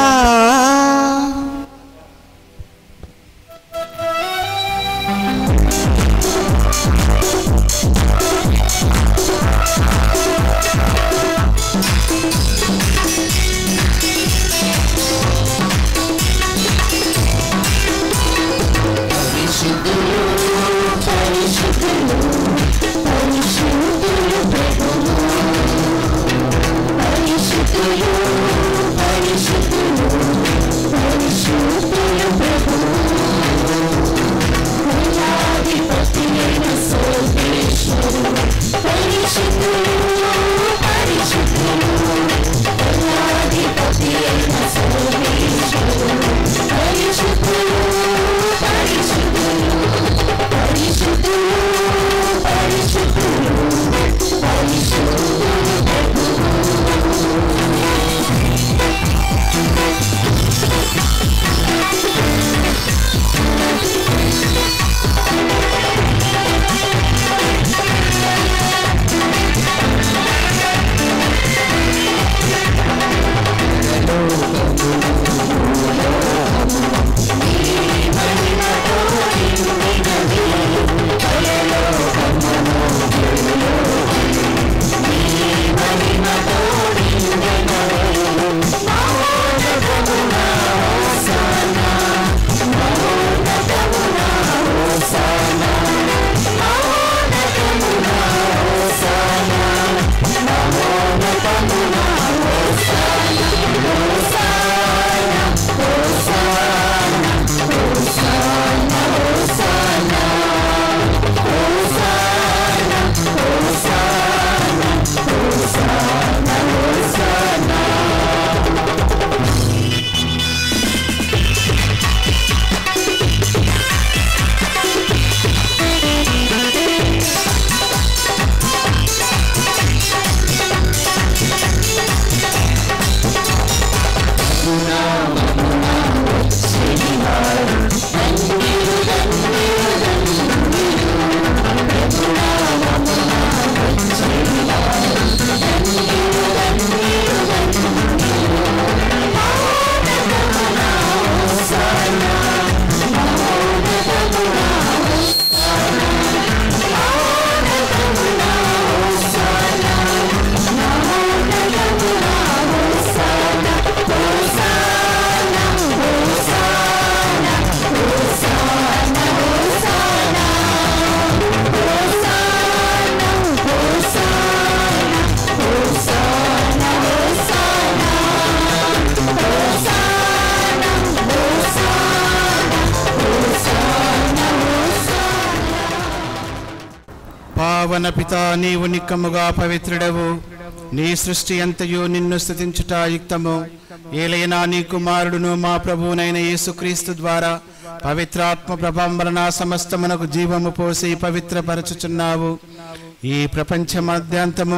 పావన పిత నీవు నిక్కముగా పవిత్రుడవు నీ సృష్టి అంతయు నిన్ను స్థుతించుట యుక్తము ఏలైనా నీ కుమారుడును మా ప్రభువునైన యేసుక్రీస్తు ద్వారా పవిత్రాత్మ ప్రభావం వలన సమస్తమునకు జీవము పోసి పవిత్రపరచుచున్నావు ఈ ప్రపంచ మధ్యాంతము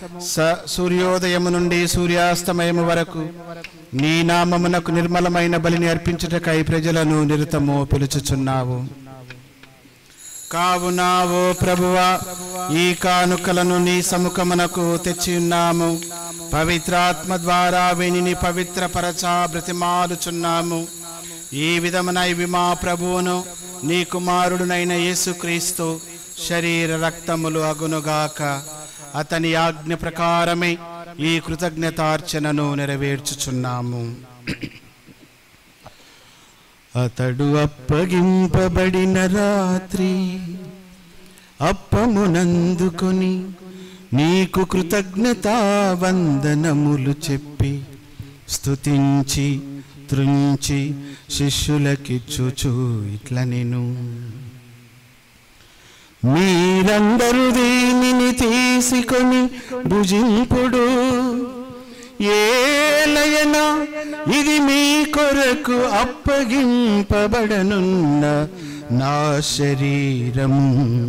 స సూర్యోదయము నుండి సూర్యాస్తమయము వరకు నీ నామమునకు నిర్మలమైన బలిని అర్పించుటకై ప్రజలను నిరతము పిలుచుచున్నావు కావున ఓ ప్రభువా ఈ కానుకలను నీ సముఖమునకు తెచ్చి ఉన్నాము పవిత్రాత్మ ద్వారా వీనిని పవిత్రపరచ బ్రతిమాలుచున్నాము ఈ విధమున ఇవి మా ప్రభువును నీ కుమారుడునైన యేసుక్రీస్తు శరీర రక్తములు అగునుగాక అతని ఆజ్ఞ ప్రకారమే ఈ కృతజ్ఞతార్చనను నెరవేర్చుచున్నాము అతడు అప్పగింపబడిన రాత్రి అప్పమునందుకొని నీకు కృతజ్ఞతా వందనములు చెప్పి స్తుతించి త్రుంచి శిష్యులకిచ్చుచు ఇట్ల నేను మీరందరూ దీనిని తీసుకొని భుజింపుడు ఏలయన ఇది మీ కొరకు అప్పగింపబడనున్న నా శరీరము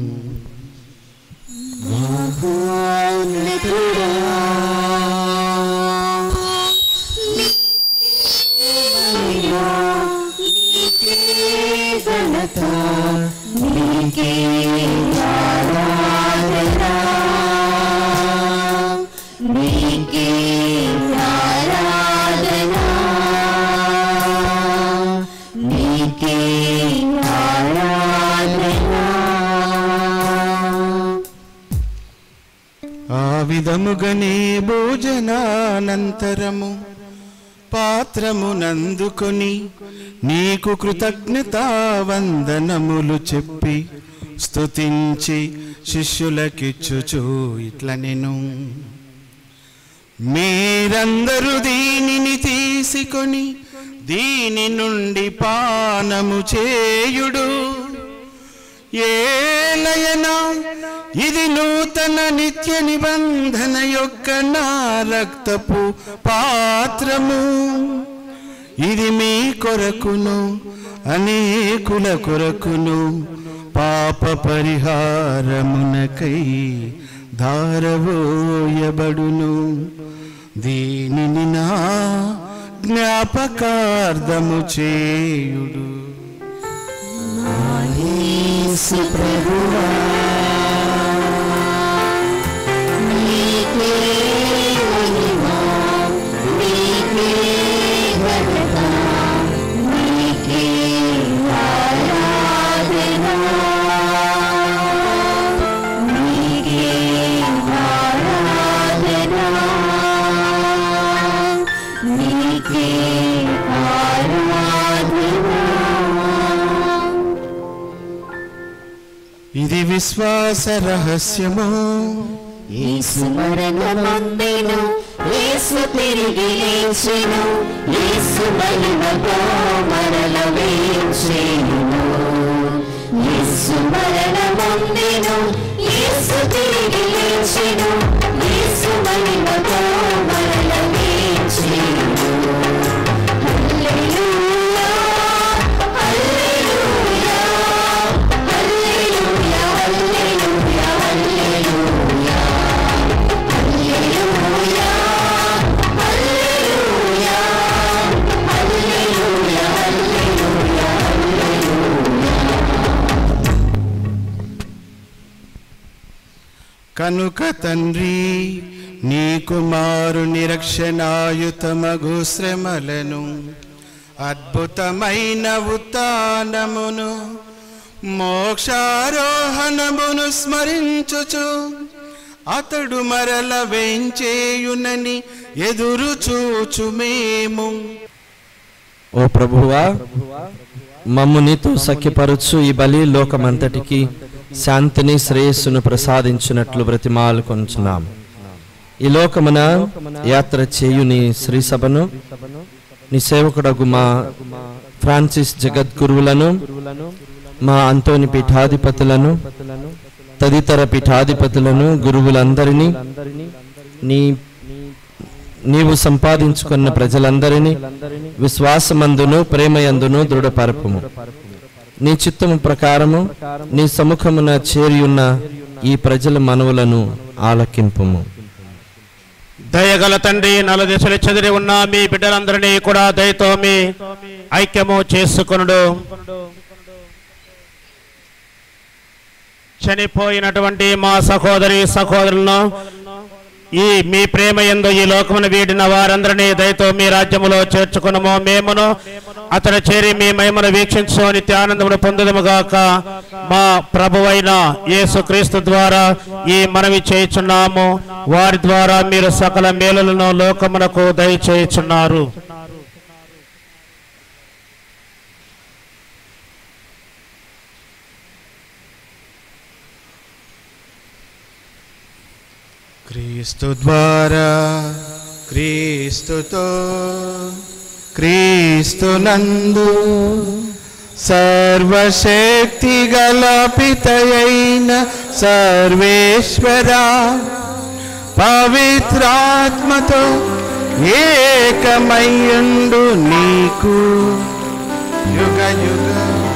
ఆ విధముగనే భోజనానంతరము పాత్రమునందుకొని నీకు కృతజ్ఞతా వందనములు చెప్పి స్తుతించి శిష్యులకిచ్చుచు ఇట్ల నేను మీరందరూ దీనిని తీసుకొని దీని నుండి పానము చేయుడు ఏలయనా ఇది నూతన నిత్య నిబంధన యొక్క నా రక్తపు పాత్రము ఇది మీ కొరకును అనేకుల కొరకును పాప పరిహారమునకై ధారవోయబడును దీనిని నా జ్ఞాపకార్థము చేయుడు ఇది విశ్వాస రహస్యము యేసు మరణమందెను యేసు తిరిగి లేచెను యేసు మహిమతో మరల వేచెను యేసు మరణమందెను యేసు తిరిగి లేచెను యేసు మహిమతో మరల వేచెను హల్లెలూయా హల్లెలూయా హల్లెలూయా హల్లెలూయా హల్లెలూయా హల్లెలూయా హల్లెలూయా హల్లెలూయా హల్లెలూయా కనుక తండ్రి నీ కుమారు నిరక్షణాయుతమగు శ్రమలను అద్భుతమైన ఉత్నమును మోక్షారోహణమును స్మరించుచు అతడు మరల వేంచేయునని ఎదురు చూచు మేము ఓ ప్రభువా మమ్ము నీతో సఖ్యపరచు ఈ బలి లోకమంతటికి శాంతిని శ్రేయస్సును ప్రసాదించినట్లు బ్రతిమాలు కొంచున్నాం ఈ లోకమున యాత్ర చేయు నీ శ్రీ సభను నీ సేవకుడగు మా ఫ్రాన్సిస్ జగద్గురువులను మా అంతోని పీఠాధిపతులను తదితర పీఠాధిపతులను గురువులందరినీ నీ నీవు సంపాదించుకున్న ప్రజలందరినీ విశ్వాసమందును ప్రేమయందును దృఢపరపుము నీ చిత్తము ప్రకారము నీ సముఖమున చేరియున్న ఈ ప్రజల మనవులను ఆలకింపుము దయగల తండ్రి నలు దిశలు చెదిరి ఉన్న మీ బిడ్డలందరినీ కూడా దయతో మీ ఐక్యము చేసుకొనుడు చనిపోయినటువంటి మా సహోదరి సహోదరులను ఈ మీ ప్రేమ ఎందు ఈ లోకమును వీడిన వారందరినీ దయతో మీ రాజ్యములో చేర్చుకునము మేమును అతను చేరి మీ మహిమను వీక్షించు నిత్య ఆనందమును పొందుదముగాక మా ప్రభువైన యేసుక్రీస్తు ద్వారా ఈ మనవి చేయుచున్నాము వారి ద్వారా మీరు సకల మేలులను లోకమునకు దయచేయుచున్నారు క్రీస్తు ద్వారా క్రీస్తుతో క్రీస్తునందు సర్వశక్తి గల పితయైన సర్వేశ్వర పవిత్రాత్మతో ఏకమయ్యుండు నీకు యుగ యుగ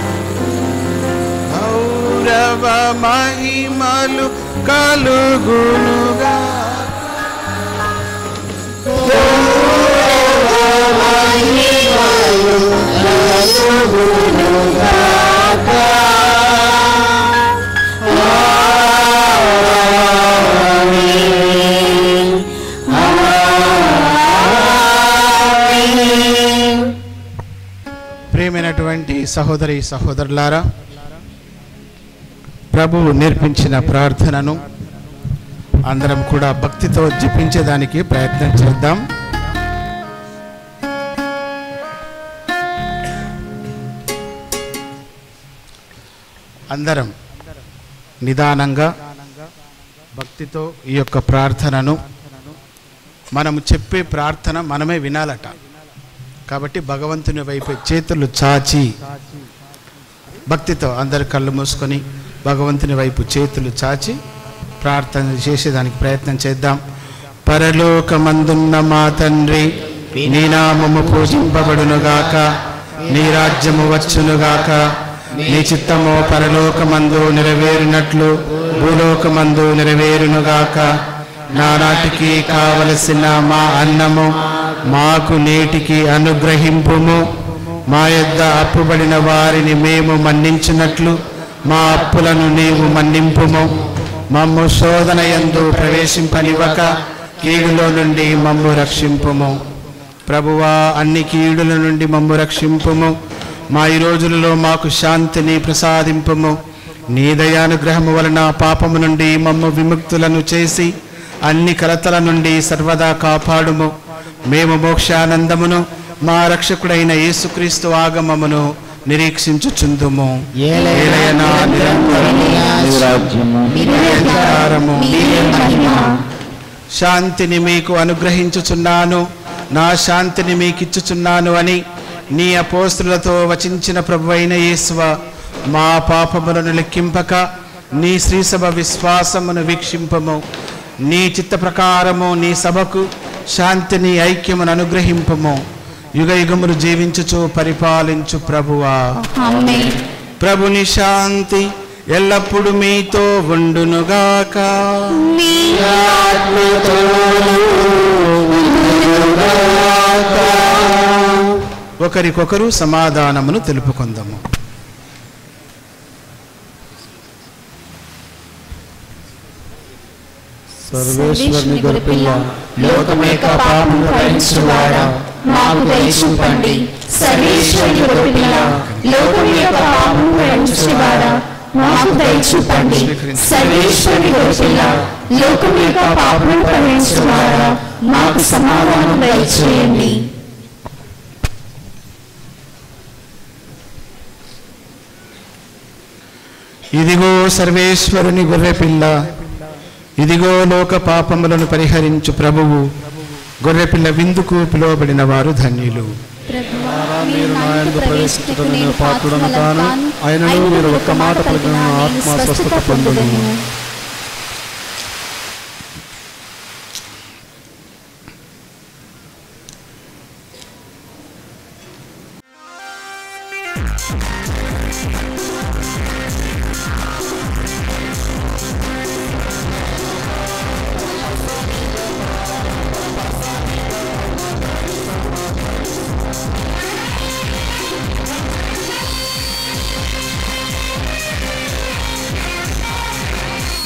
గౌరవ మహిమలు కలుగునుగా ప్రియమైనటువంటి సహోదరి సహోదరులారా ప్రభువు నేర్పించిన ప్రార్థనను అందరం కూడా భక్తితో జపించేదానికి ప్రయత్నం చేద్దాం అందరం నిదానంగా భక్తితో ఈ యొక్క ప్రార్థనను మనము చెప్పే ప్రార్థన మనమే వినాలట కాబట్టి భగవంతుని వైపు చేతులు చాచి భక్తితో అందరు కళ్ళు మూసుకొని భగవంతుని వైపు చేతులు చాచి ప్రార్థన చేసేదానికి ప్రయత్నం చేద్దాం పరలోకమందున్న మా తండ్రి నీ నామము పూజింపబడునుగాక నీ రాజ్యము వచ్చునుగాక నీ చిత్తము పరలోకమందు నెరవేరినట్లు భూలోకమందు నెరవేరునుగాక నానాటికి కావలసిన మా అన్నము మాకు నేటికి అనుగ్రహింపుము మా యొద్ద అప్పుబడిన వారిని మేము మన్నించినట్లు మా అప్పులను నీవు మన్నింపుము మమ్ము శోధన యందు ప్రవేశింపనివ్వక కీడులో నుండి మమ్ము రక్షింపుము ప్రభువా అన్ని కీడుల నుండి మమ్ము రక్షింపుము మా ఈ రోజులలో మాకు శాంతిని ప్రసాదింపుము నీ దయానుగ్రహము వలన పాపము నుండి మమ్ము విముక్తులను చేసి అన్ని కలతల నుండి సర్వదా కాపాడుము మేము మోక్షానందమును మా రక్షకుడైన యేసుక్రీస్తు ఆగమమును నిరీక్షించుచుందుము ఏలయనా నిరంతరము నిరంతరము శాంతిని మీకు అనుగ్రహించుచున్నాను నా శాంతిని మీకు ఇచ్చుచున్నాను అని నీ అపోస్తులతో వచించిన ప్రభు అయిన యేసువ మా పాపములను లెక్కింపక నీ శ్రీసభ విశ్వాసమును వీక్షింపము నీ చిత్త ప్రకారము నీ సభకు శాంతిని ఐక్యమును అనుగ్రహింపము యుగ యుగములు జీవించుచు పరిపాలించు ప్రభువా ఆమేన్ ప్రభుని శాంతి ఎల్లప్పుడూ మీతో ఉండునుగాక మీ ఒకరికొకరు సమాధానమును తెలుపుకుందాము సర్వేశ్వరుని గొర్రెపిల్ల లోకమేక పాపము భరించువాడా మాకు దయచూపండి సర్వేశ్వరుని గొర్రెపిల్ల లోకమేక పాపము భరించువాడా మాకు దయచూపండి సర్వేశ్వరుని గొర్రెపిల్ల లోకమేక పాపము భరించువాడా మాకు సమాధానం దయచేయండి ఇదిగో సర్వేశ్వరుని గొర్రెపిల్ల ఇదిగో లోక పాపములను పరిహరించు ప్రభువు గొర్రెపిల్ల విందుకు పిలువబడిన వారు ధన్యులు మీరు నా యందు ప్రవేశించుటకు నేను పాత్రుడను కాను ఆయనను మీరు ఒక్క మాట పలికిన నా ఆత్మ స్వస్థత పొందును Thank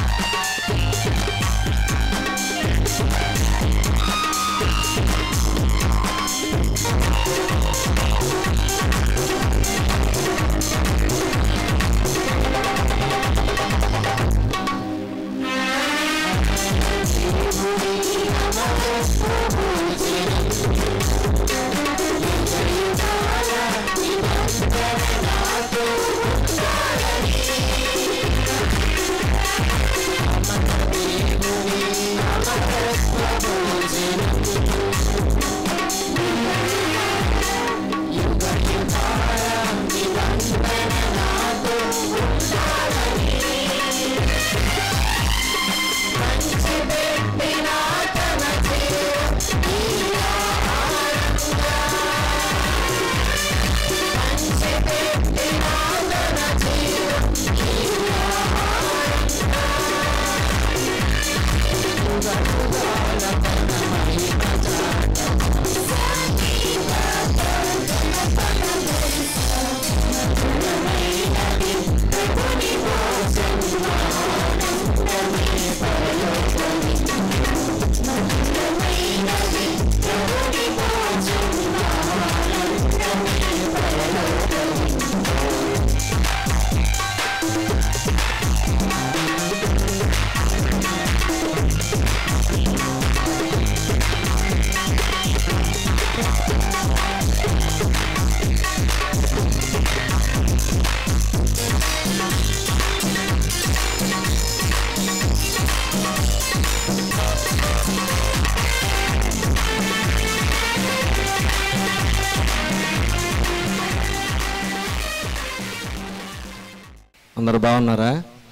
అందరు బాగున్నారా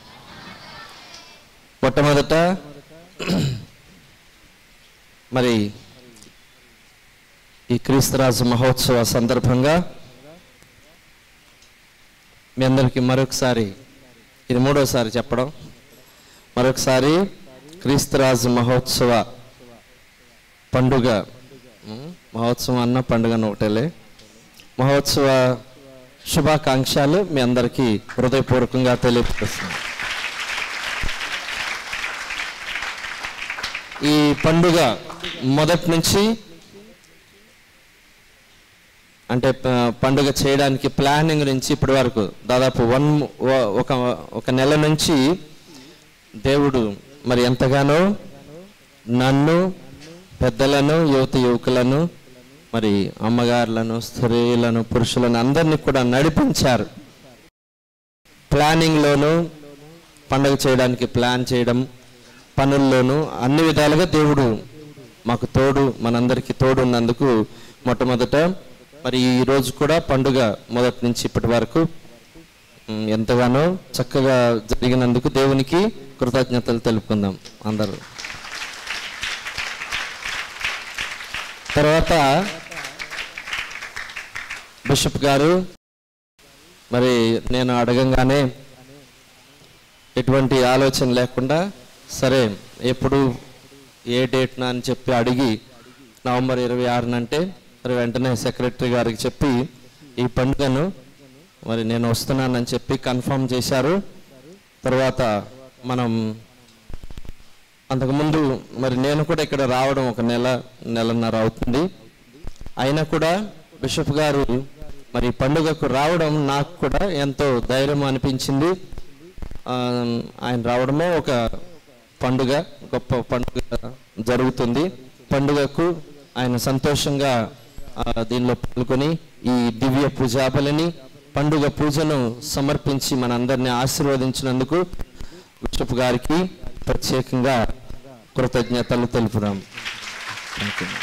మొట్టమొదట మరి ఈ క్రీస్తురాజు మహోత్సవ సందర్భంగా మీ అందరికీ మరొకసారి ఇది మూడోసారి చెప్పడం మరొకసారి క్రీస్తురాజు మహోత్సవ పండుగ ఉమ్, మహోత్సవం అన్న పండుగ ఒకటేలే మహోత్సవ శుభాకాంక్షలు మీ అందరికీ హృదయపూర్వకంగా తెలియపరుస్తున్నాను ఈ పండుగ మొదటి నుంచి అంటే ప- పండుగ చేయడానికి ప్లానింగ్ నుంచి ఇప్పటి వరకు దాదాపు వన్ ఒక ఒక నెల నుంచి దేవుడు మరి ఎంతగానో నన్ను పెద్దలను యువత యువకులను మరి అమ్మగారులను స్త్రీలను పురుషులను అందరినీ కూడా నడిపించారు ప్లానింగ్లోను పండగ చేయడానికి ప్లాన్ చేయడం పనుల్లోనూ అన్ని విధాలుగా దేవుడు మాకు తోడు మనందరికీ తోడు ఉన్నందుకు మొట్టమొదట మరి ఈ రోజు కూడా పండుగ మొదటి నుంచి ఇప్పటి వరకు ఉమ్, ఎంతగానో చక్కగా జరిగినందుకు దేవునికి కృతజ్ఞతలు తెలుపుకుందాం అందరూ తర్వాత బిషప్ గారు మరి నేను అడగంగానే ఎటువంటి ఆలోచన లేకుండా సరే ఎప్పుడు ఏ డేట్న అని చెప్పి అడిగి నవంబర్ ఇరవై ఆరునంటే మరి వెంటనే సెక్రటరీ గారికి చెప్పి ఈ పండుగను మరి నేను వస్తున్నానని చెప్పి కన్ఫర్మ్ చేశారు తర్వాత మనం అంతకుముందు మరి నేను కూడా ఇక్కడ రావడం ఒక నెల నెలన్నర అవుతుంది అయినా కూడా బిషప్ గారు మరి ఈ పండుగకు రావడం నాకు కూడా ఎంతో ధైర్యం అనిపించింది ఆ, ఆయన రావడమో ఒక పండుగ గొప్ప పండుగ జరుగుతుంది పండుగకు ఆయన సంతోషంగా ఆ, దీనిలో పాల్గొని ఈ దివ్య పూజాబలిని పండుగ పూజను సమర్పించి మనందరినీ ఆశీర్వదించినందుకు బిషప్ గారికి ప్రత్యేకంగా కృతజ్ఞతలు తెలుపుదాం Thank you.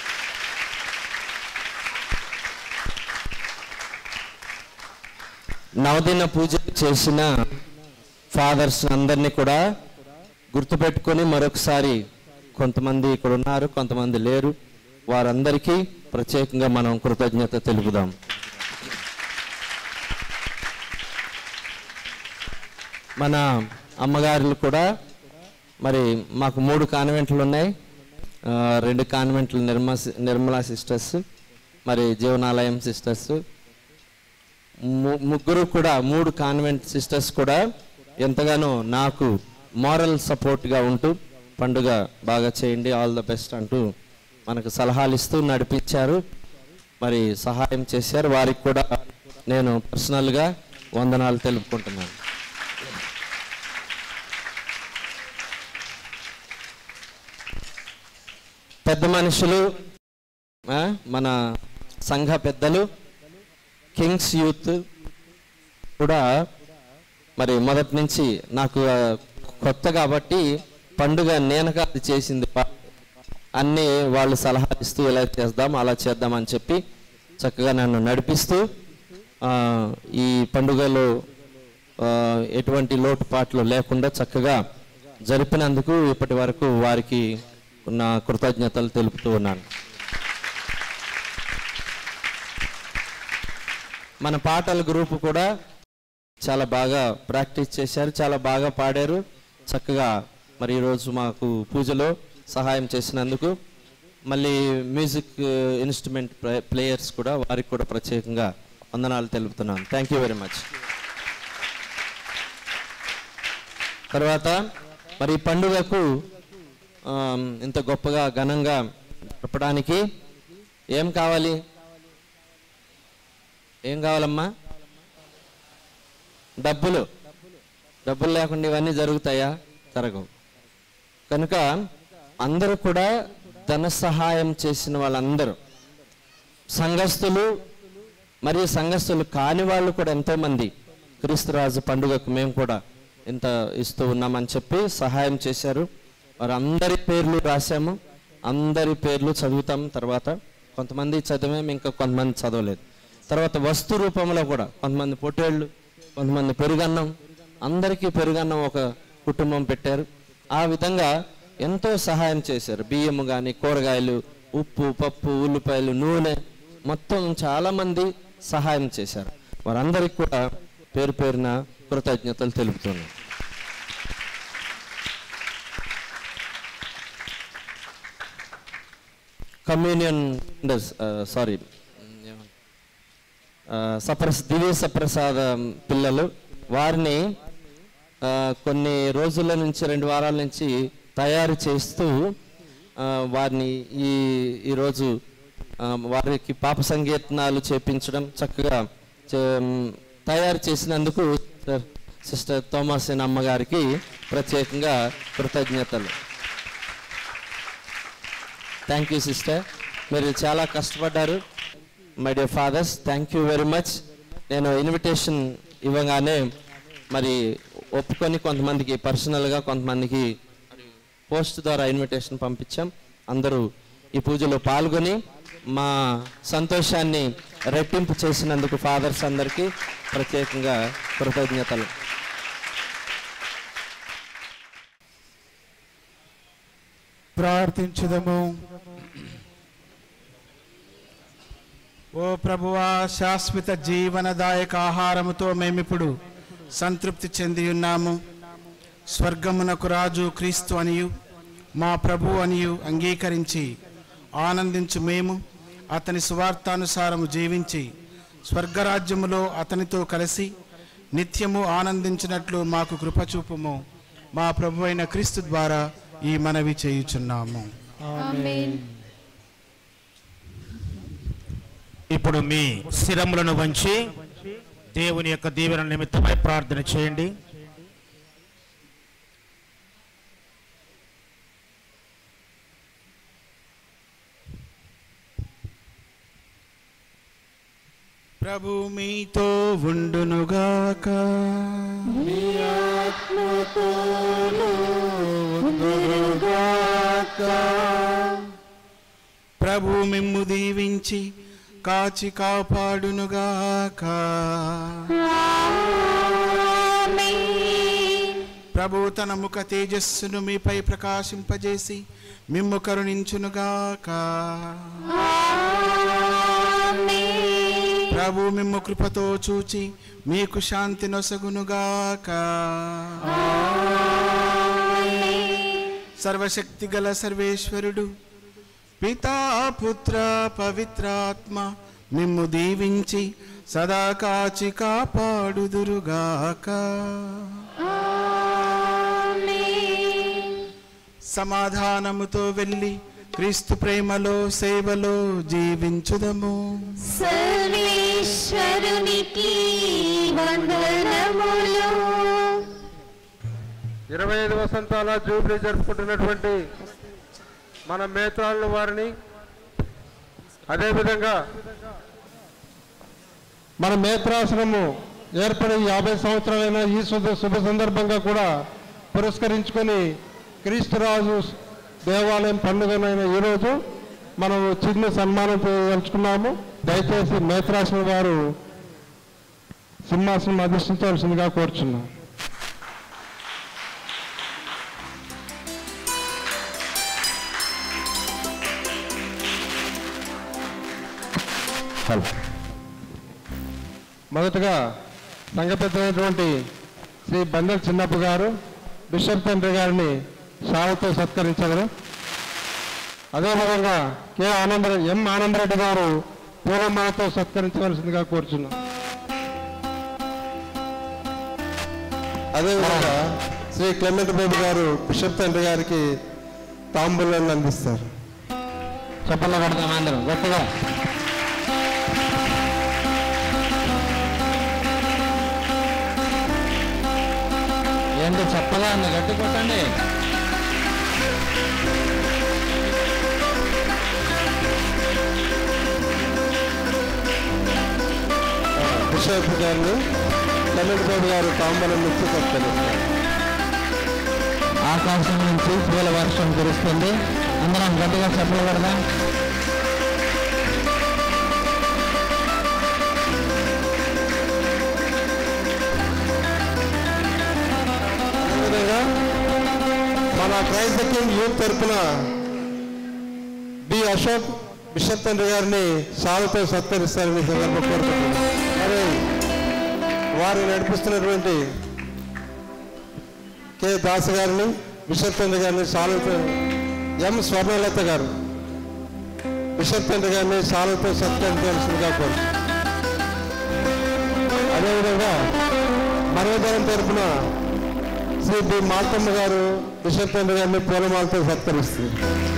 నవదిన పూజ చేసిన ఫాదర్స్ అందరినీ కూడా గుర్తుపెట్టుకొని మరొకసారి కొంతమంది ఇక్కడ ఉన్నారు కొంతమంది లేరు వారందరికీ ప్రత్యేకంగా మనం కృతజ్ఞత తెలుపుదాం మన అమ్మగారులు కూడా మరి మాకు మూడు కాన్వెంట్లు ఉన్నాయి ఆ, రెండు కాన్వెంట్లు నిర్మ నిర్మలా సిస్టర్స్ మరి జీవనాలయం సిస్టర్స్ ము- ముగ్గురు కూడా మూడు కాన్వెంట్ సిస్టర్స్ కూడా ఎంతగానో నాకు మారల్ సపోర్ట్గా ఉంటూ పండుగ బాగా చేయండి ఆల్ ద బెస్ట్ అంటూ మనకు సలహాలు ఇస్తూ నడిపించారు మరి సహాయం చేశారు వారికి కూడా నేను పర్సనల్గా వందనాలు తెలుపుకుంటున్నాను పెద్ద మనుషులు ఆ, మన సంఘ పెద్దలు కింగ్స్ యూత్ కూడా మరి మొదటి నుంచి నాకు ఆ, కొత్త కాబట్టి పండుగ నేను కాదు చేసింది పా- అన్నీ వాళ్ళు సలహా ఇస్తూ ఇలా చేద్దాం అలా చేద్దాం అని చెప్పి చక్కగా నన్ను నడిపిస్తూ ఆ, ఈ పండుగలో ఆ, ఎటువంటి లోటుపాట్లు లేకుండా చక్కగా జరిపినందుకు ఇప్పటి వరకు వారికి నా కృతజ్ఞతలు తెలుపుతూ ఉన్నాను మన పాటల గ్రూప్ కూడా చాలా బాగా ప్రాక్టీస్ చేశారు చాలా బాగా పాడారు చక్కగా మరి ఈరోజు మాకు పూజలో సహాయం చేసినందుకు మళ్ళీ మ్యూజిక్ ఇన్స్ట్రుమెంట్ ప్లేయర్స్ కూడా వారికి కూడా ప్రత్యేకంగా వందనాలు తెలుపుతున్నాను థ్యాంక్ యూ వెరీ మచ్ తర్వాత మరి ఈ పండుగకు ఆమ్, ఇంత గొప్పగా ఘనంగా జరపడానికి ఏం కావాలి ఏం కావాలమ్మా డబ్బులు డబ్బులు లేకుండా ఇవన్నీ జరుగుతాయా జరగవు కనుక అందరూ కూడా ధన సహాయం చేసిన వాళ్ళందరూ సంఘస్థులు మరియు సంఘస్థులు కాని వాళ్ళు కూడా ఎంతోమంది క్రీస్తురాజు పండుగకు మేము కూడా ఇంత ఇస్తూ ఉన్నామని చెప్పి సహాయం చేశారు వారు అందరి పేర్లు రాశాము అందరి పేర్లు చదువుతాం తర్వాత కొంతమంది చదివాము ఇంకా కొంతమంది చదవలేదు తర్వాత వస్తు రూపంలో కూడా కొంతమంది పొట్టేళ్ళు కొంతమంది పెరుగన్నం అందరికీ పెరుగన్నం ఒక కుటుంబం పెట్టారు ఆ విధంగా ఎంతో సహాయం చేశారు బియ్యము కానీ కూరగాయలు ఉప్పు పప్పు ఉల్లిపాయలు నూనె మొత్తం చాలామంది సహాయం చేశారు వారందరికీ కూడా పేరు పేరున కృతజ్ఞతలు తెలుపుతున్నాను కమ్యూనియన్ సారీ సప్రస దివ్య సప్రసాద పిల్లలు వారిని ఆ, కొన్ని రోజుల నుంచి రెండు వారాల నుంచి తయారు చేస్తూ ఆ, వారిని ఈ ఈరోజు ఆ, వారికి పాప సంగీతనాలు చేపించడం చక్కగా చే- తయారు చేసినందుకు సిస్టర్- సిస్టర్ థోమాసిన్ అమ్మగారికి ప్రత్యేకంగా కృతజ్ఞతలు థ్యాంక్ యూ సిస్టర్ మీరు చాలా కష్టపడ్డారు my dear fathers thank you very much నేను ఇన్విటేషన్ ఇవ్వగానే మరి ఒప్పుకొని కొంతమందికి పర్సనల్గా కొంతమందికి పోస్ట్ ద్వారా ఇన్విటేషన్ పంపించాం అందరూ ఈ పూజలో పాల్గొని మా సంతోషాన్ని రెట్టింపు చేసినందుకు ఫాదర్స్ అందరికీ ప్రత్యేకంగా కృతజ్ఞతలు ప్రార్థించుదము ఓ ప్రభువా శాశ్వత జీవనదాయక ఆహారముతో మేమిప్పుడు సంతృప్తి చెంది ఉన్నాము స్వర్గమునకు రాజు క్రీస్తు అనియు మా ప్రభు అనియు అంగీకరించి ఆనందించు మేము అతని సువార్తానుసారము జీవించి స్వర్గరాజ్యములో అతనితో కలిసి నిత్యము ఆనందించినట్లు మాకు కృపచూపుము మా ప్రభు అయిన క్రీస్తు ద్వారా ఈ మనవి చేయుచున్నాము ఆమేన్ ఇప్పుడు మీ శిరములను వంచి దేవుని యొక్క దీవెన నిమిత్తమై ప్రార్థన చేయండి ప్రభు మీతో ఉండునుగాక ప్రభు మిమ్ము దీవించి కాచి కాపాడునుగాక ప్రభు తన ముఖ తేజస్సును మీపై ప్రకాశింపజేసి మిమ్ము కరుణించునుగాక ప్రభు మిమ్ము కృపతో చూచి మీకు శాంతి నొసగునుగాక సర్వశక్తి గల సర్వేశ్వరుడు పితా పుత్ర పవిత్రాత్మ మిమ్ము దీవించి సదా కాచి కాపాడుదురుగాక ఆమేన్ సమాధానముతో వెళ్ళి క్రీస్తు ప్రేమలో సేవలో జీవించుదము సర్వేశ్వరునికి వందనములు ఇరవై ఐదు వసంతాల జూబ్లీ జరుపుకుంటున్నటువంటి మన మేత్రాలను వారిని అదేవిధంగా మన మేత్రాశ్రము ఏర్పడి యాభై సంవత్సరాలైన ఈ శుభ శుభ సందర్భంగా కూడా పురస్కరించుకొని క్రీస్తురాజు దేవాలయం పండుగనైన ఈరోజు మనం చిన్న సన్మానం చేయదలుచుకున్నాము దయచేసి మేత్రాశ్రమ వారు సింహాసనం అధిష్ఠించవలసిందిగా కోరుచున్నాం మొదటగా సంఘ పెద్దైనటువంటి శ్రీ బందల చిన్నప్ప గారు బిషప్ తండ్రి గారిని షాలతో సత్కరించారు అదేవిధంగా కె ఆనంద ఎం ఆనందరెడ్డి గారు పూలమాలతో సత్కరించవలసిందిగా కోరుచున్నాం అదేవిధంగా శ్రీ క్లెమెంట్ బాబు గారు బిషప్ తండ్రి గారికి తాంబూలాన్ని అందిస్తారు చెప్పల్లో కొడతాం అందరం గట్టిగా ఏంటో చెప్పగా ఉంది గట్టి కొట్టండి బిషప్ గారిని క్లెమెంట్ బాబు గారు తాంబూలం ఇచ్చి సత్కరిస్తారు ఆకాశం నుంచి పూల వర్షం కురుస్తుంది అందరం గట్టిగా చెప్పలు కొడదాం అదేవిధంగా మన క్రైస్త కింగ్ యూత్ తరఫున బి అశోక్ బిషప్ తండ్రి గారిని సాగుతో సత్కరిస్తారని ఈ సందర్భంగా కోరుకుంటున్నాను మరి వారు నడిపిస్తున్నటువంటి కె దాస్ గారిని బిషప్ తండ్రి గారిని సాలుతో ఎం స్వర్ణలత గారు బిషప్ తండ్రి గారిని సాలుతో సత్కరించాల్సిందిగా కోరు అదేవిధంగా మనోదరం తరఫున శ్రీ బి మాల్తమ్మ గారు బిషప్ తండ్రి గారిని పూలమాలతో సత్కరిస్తుంది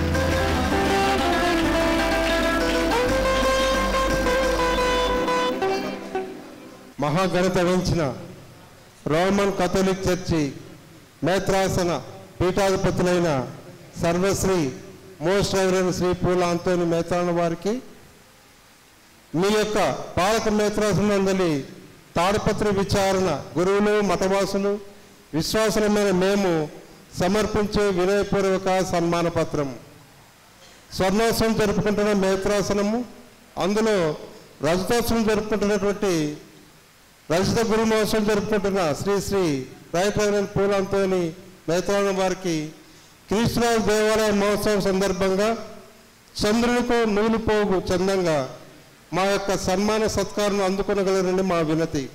మహాఘనత వహించిన రోమన్ కథోలిక్ చర్చి మేత్రాసన పీఠాధిపతులైన సర్వశ్రీ మోస్ట్ రెవరెండ్ శ్రీ పూల ఆంతోని మేత్రాన వారికి మీ యొక్క పాలక మేత్రాసనందలి తాడుపత్రి విచారణ గురువులు మతవాసులు విశ్వాసమైన మేము సమర్పించే వినయపూర్వక సన్మాన పత్రం స్వర్ణోత్సవం జరుపుకుంటున్న మేత్రాసనము అందులో రజతోత్సవం జరుపుకుంటున్నటువంటి రజత గురు మహోత్సవం జరుపుకుంటున్న శ్రీ శ్రీ రాయప్రవీణ్ పూలంతోని మేత్రానం వారికి క్రీస్తురాజు దేవాలయ మహోత్సవం సందర్భంగా చంద్రునికు నూలు పోగు చందంగా మా యొక్క సన్మాన సత్కారం అందుకొనగలరని మా వినతి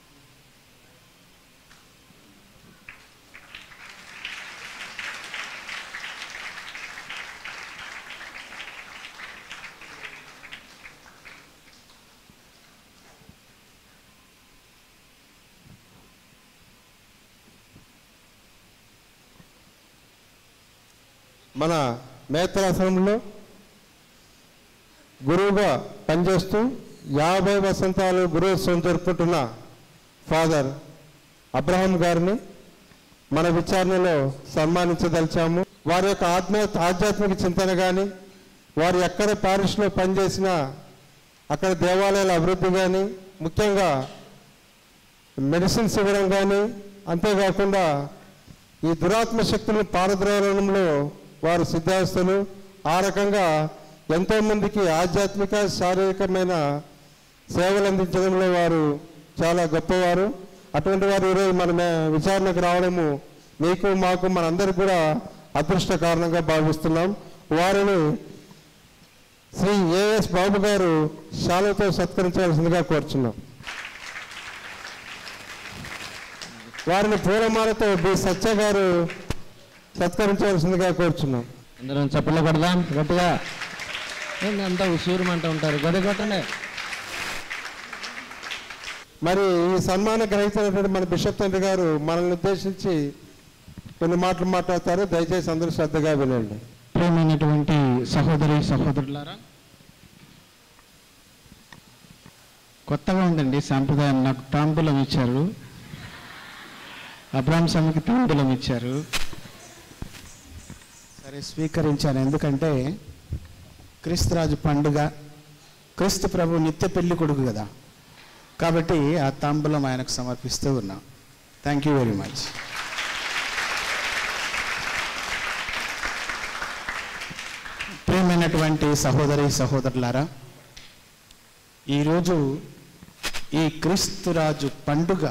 మన మేత్రాసనంలో గురువుగా పనిచేస్తూ యాభై వసంతాలు గురువుత్సవం జరుపుకుంటున్న ఫాదర్ అబ్రహాం గారిని మన విచారణలో సన్మానించదలిచాము వారి యొక్క ఆత్మ ఆధ్యాత్మిక చింతన కానీ వారు ఎక్కడ పారిష్లో పనిచేసినా అక్కడ దేవాలయాల అభివృద్ధి కానీ ముఖ్యంగా మెడిసిన్స్ ఇవ్వడం కానీ అంతేకాకుండా ఈ దురాత్మ శక్తులను పారద్రోలంలో వారు సిద్ధాస్తులు ఆ రకంగా ఎంతోమందికి ఆధ్యాత్మిక శారీరకమైన సేవలు అందించడంలో వారు చాలా గొప్పవారు అటువంటి వారు ఈరోజు మన మే- విచారణకు రావడము మీకు మాకు మనందరికీ కూడా అదృష్ట కారణంగా భావిస్తున్నాం వారిని శ్రీ ఏఎస్ బాబు గారు శాలతో సత్కరించవలసిందిగా కోరుచున్నాం వారిని పూలమాలతో బి సత్య గారు సత్కరించవలసిందిగా కోరుచున్నాం అందరం చెప్పలు కొడదాం గట్టిగా ఏంది అంతా ఉసూరుమంటూ ఉంటారు గడి కొట్టండి మరి ఈ సన్మాన గ్రహీత అయినటువంటి మన బిషప్ తండ్రి గారు మనల్ని ఉద్దేశించి కొన్ని మాటలు మాట్లాడతారు దయచేసి అందరూ శ్రద్ధగా వినండి ప్రేమైనటువంటి సహోదరి సహోదరులారా కొత్తగా ఉందండి సాంప్రదాయం నాకు తాంబూలం ఇచ్చారు అబ్రాహం స్వామికి తాంబూలం ఇచ్చారు సరే స్వీకరించాను ఎందుకంటే క్రీస్తురాజు పండుగ క్రీస్తు ప్రభు నిత్య పెళ్లి కొడుకు కదా కాబట్టి ఆ తాంబూలం ఆయనకు సమర్పిస్తూ ఉన్నాం థ్యాంక్ యూ వెరీ మచ్ ప్రియమైనటువంటి సహోదరి సహోదరులారా ఈరోజు ఈ క్రీస్తురాజు పండుగ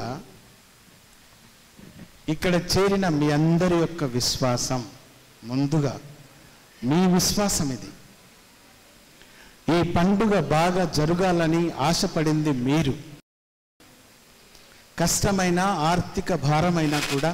ఇక్కడ చేరిన మీ అందరి యొక్క విశ్వాసం ముందుగా మీ విశ్వాసం ఇది ఈ పండుగ బాగా జరగాలని ఆశపడింది మీరు కష్టమైన ఆర్థిక భారమైనా కూడా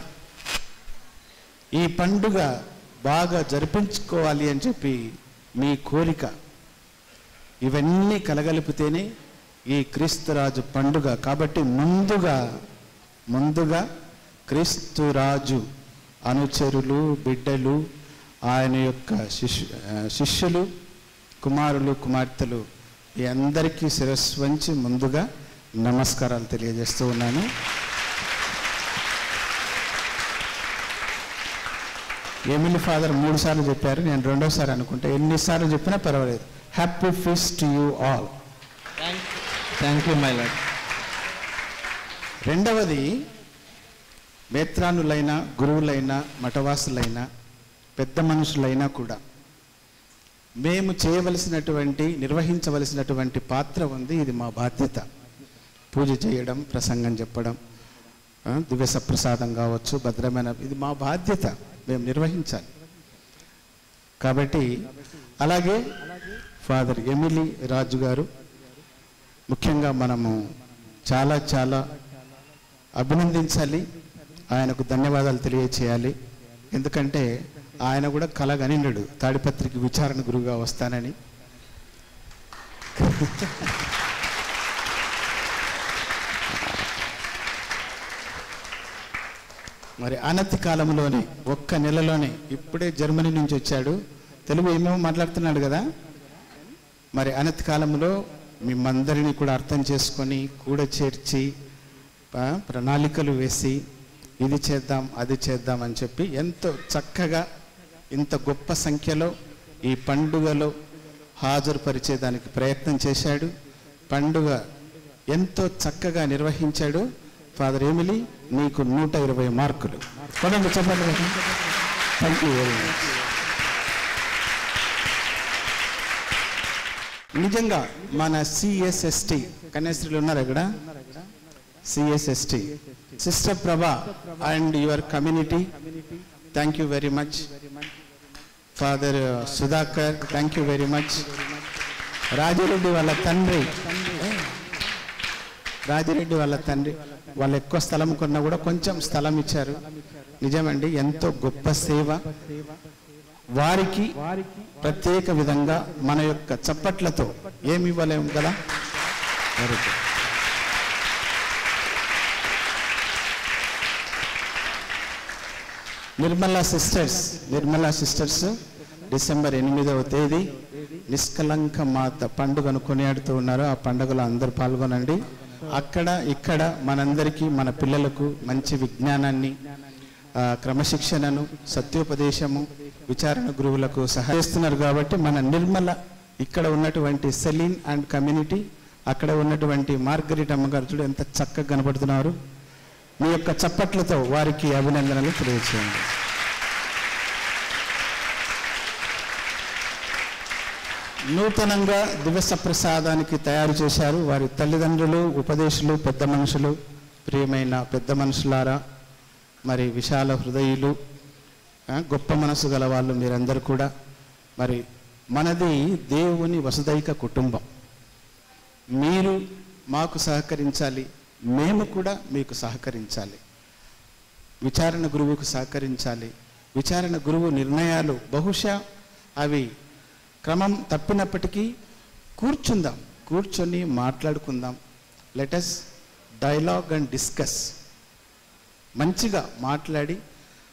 ఈ పండుగ బాగా జరిపించుకోవాలి అని చెప్పి మీ కోరిక ఇవన్నీ కలగలిపితేనే ఈ క్రీస్తురాజు పండుగ కాబట్టి ముందుగా ముందుగా క్రీస్తురాజు అనుచరులు బిడ్డలు ఆయన యొక్క శిష్యు ఆ, శిష్యులు కుమారులు కుమార్తెలు ఈ అందరికీ శిరస్సు వంచి ముందుగా నమస్కారాలు తెలియజేస్తూ ఉన్నాను ఎమిలి ఫాదర్ మూడు సార్లు చెప్పారు నేను రెండోసారి అనుకుంటే ఎన్నిసార్లు చెప్పినా పర్వాలేదు happy feast to you all thank you my lord రెండవది మేత్రానులైన గురువులైన మఠవాసులైన పెద్ద మనుషులైనా కూడా మేము చేయవలసినటువంటి నిర్వహించవలసినటువంటి పాత్ర ఉంది ఇది మా బాధ్యత పూజ చేయడం ప్రసంగం చెప్పడం ఆ, దివ్య సప్రసాదం కావచ్చు భద్రమైన ఇది మా బాధ్యత మేము నిర్వహించాలి కాబట్టి అలాగే ఫాదర్ ఎమిలీ రాజు గారు ముఖ్యంగా మనము చాలా చాలా అభినందించాలి ఆయనకు ధన్యవాదాలు తెలియచేయాలి ఎందుకంటే ఆయన కూడా కలగనిండడు తాడిపత్రికి విచారణ గురుగా వస్తానని మరి అనతి కాలంలోనే ఒక్క నెలలోనే ఇప్పుడే జర్మనీ నుంచి వచ్చాడు తెలుగు ఏమేమో మాట్లాడుతున్నాడు కదా మరి అనతి కాలంలో మిమ్మందరినీ కూడా అర్థం చేసుకొని కూడా చేర్చి ఆ, ప్రణాళికలు వేసి ఇది చేద్దాం అది చేద్దాం అని చెప్పి ఎంతో చక్కగా ఇంత గొప్ప సంఖ్యలో ఈ పండుగలో హాజరుపరిచేదానికి ప్రయత్నం చేశాడు పండుగ ఎంతో చక్కగా నిర్వహించాడు ఫాదర్ ఎమిలీ నీకు నూట ఇరవై మార్కులు పదండి చెప్పండి థ్యాంక్ యూ వెరీ మచ్ నిజంగా మన సిఎస్ఎస్టి కన్యాస్త్రీలు ఉన్నారు ఇక్కడ CSST sister Prabha and your community thank you very much father Sudhakar thank you very much Rajireddy వాళ్ళ తండ్రి రాజిరెడ్డి వాళ్ళ తండ్రి వాళ్ళు ఎక్కువ స్థలం కొన్నా కూడా కొంచెం స్థలం ఇచ్చారు నిజమండి ఎంతో గొప్ప సేవ వారికి ప్రత్యేక విధంగా మన యొక్క చప్పట్లతో ఏమి ఇవ్వలేము కదా very good Nirmala sisters Nirmala sisters December ఎనిమిదవ తేదీ నిష్కలంక మాత పండుగను కొనియాడుతూ ఉన్నారు ఆ పండుగలో అందరూ పాల్గొనండి అక్కడ ఇక్కడ మనందరికీ మన పిల్లలకు మంచి విజ్ఞానాన్ని ఆ, క్రమశిక్షణను సత్యోపదేశము విచారణ గురువులకు సహాయిస్తున్నారు కాబట్టి మన నిర్మల ఇక్కడ ఉన్నటువంటి సెలీన్ అండ్ కమ్యూనిటీ అక్కడ ఉన్నటువంటి మార్గరిట్ అమ్మగారు చూడు ఎంత చక్కగా కనబడుతున్నారు మీ యొక్క చప్పట్లతో వారికి అభినందనలు తెలియచేయండి నూతనంగా దివస ప్రసాదానికి తయారు చేశారు వారి తల్లిదండ్రులు ఉపదేశులు పెద్ద మనుషులు ప్రియమైన పెద్ద మనుషులారా మరి విశాల హృదయులు ఆ, గొప్ప మనసు గల వాళ్ళు మీరందరూ కూడా మరి మనది దేవుని వసుదైక కుటుంబం మీరు మాకు సహకరించాలి మేము కూడా మీకు సహకరించాలి విచారణ గురువుకు సహకరించాలి విచారణ గురువు నిర్ణయాలు బహుశా అవి క్రమం తప్పినప్పటికీ కూర్చుందాం కూర్చొని మాట్లాడుకుందాం లెటస్ డైలాగ్ అండ్ డిస్కస్ మంచిగా మాట్లాడి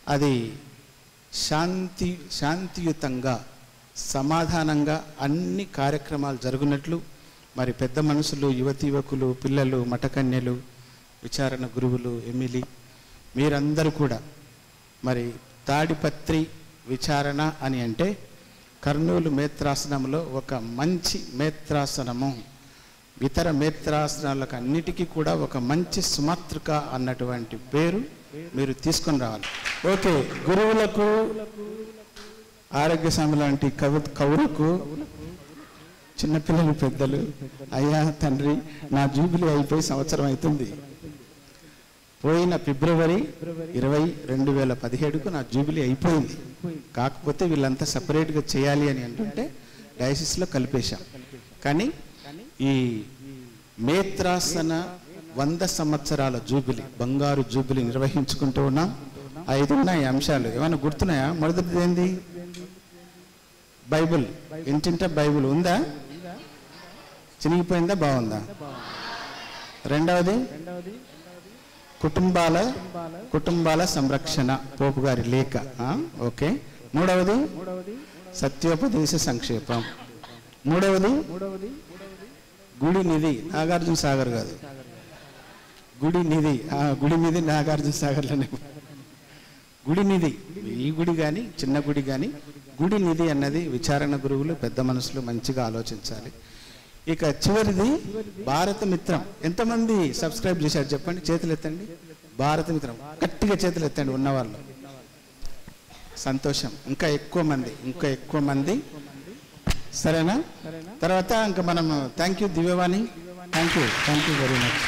అది శాంతి శాంతియుతంగా సమాధానంగా అన్ని కార్యక్రమాలు జరుగునట్లు మరి పెద్ద మనుషులు యువతి యువకులు పిల్లలు మఠకన్యలు విచారణ గురువులు ఎమ్మిలి మీరందరూ కూడా మరి తాడిపత్రి విచారణ అని అంటే కర్నూలు మేత్రాసనంలో ఒక మంచి మేత్రాసనము ఇతర మేత్రాసనాలకు అన్నిటికీ కూడా ఒక మంచి సుమాతృక అన్నటువంటి పేరు మీరు తీసుకొని రావాలి ఓకే గురువులకు ఆరోగ్య స్వామి లాంటి కవి కవులకు చిన్నపిల్లలు పెద్దలు అయ్యా తండ్రి నా జూబిలీ అయిపోయి సంవత్సరం అవుతుంది పోయిన ఫిబ్రవరి ఇరవై రెండు వేల పదిహేడుకు నా జూబిలీ అయిపోయింది కాకపోతే వీళ్ళంతా సపరేట్గా చేయాలి అని అంటుంటే డయాసిస్లో కలిపేశాం కానీ ఈ మేత్రాసన వంద సంవత్సరాల జూబిలీ బంగారు జూబిలీ నిర్వహించుకుంటూ ఉన్నాం ఐదు ఉన్నాయి అంశాలు ఏమైనా గుర్తున్నాయా మొదటిది ఏంది బైబిల్ ఇంటింట బైబిల్ ఉందా చినిగిపోయిందా బాగుందా రెండవది కుటుంబాల కుటుంబాల సంరక్షణ పోపు గారి లేఖ ఆ, ఓకే మూడవది సత్యోపదేశ సంక్షేపం మూడవది గుడి నిధి నాగార్జున సాగర్ కాదు గుడి నిధి ఆ, గుడి నిధి నాగార్జున సాగర్లోనే గుడి నిధి ఈ గుడి కానీ చిన్న గుడి కానీ గుడి నిధి అన్నది విచారణ గురువులు పెద్ద మనసులు మంచిగా ఆలోచించాలి ఇక చివరిది భారత మిత్రం ఎంతమంది సబ్స్క్రైబ్ చేశారు చెప్పండి చేతులు ఎత్తండి భారత మిత్రం గట్టిగా చేతులు ఎత్తండి ఉన్నవాళ్ళు సంతోషం ఇంకా ఎక్కువ మంది ఇంకా ఎక్కువ మంది సరేనా తర్వాత ఇంకా మనం thank you Divyavani thank you thank you very much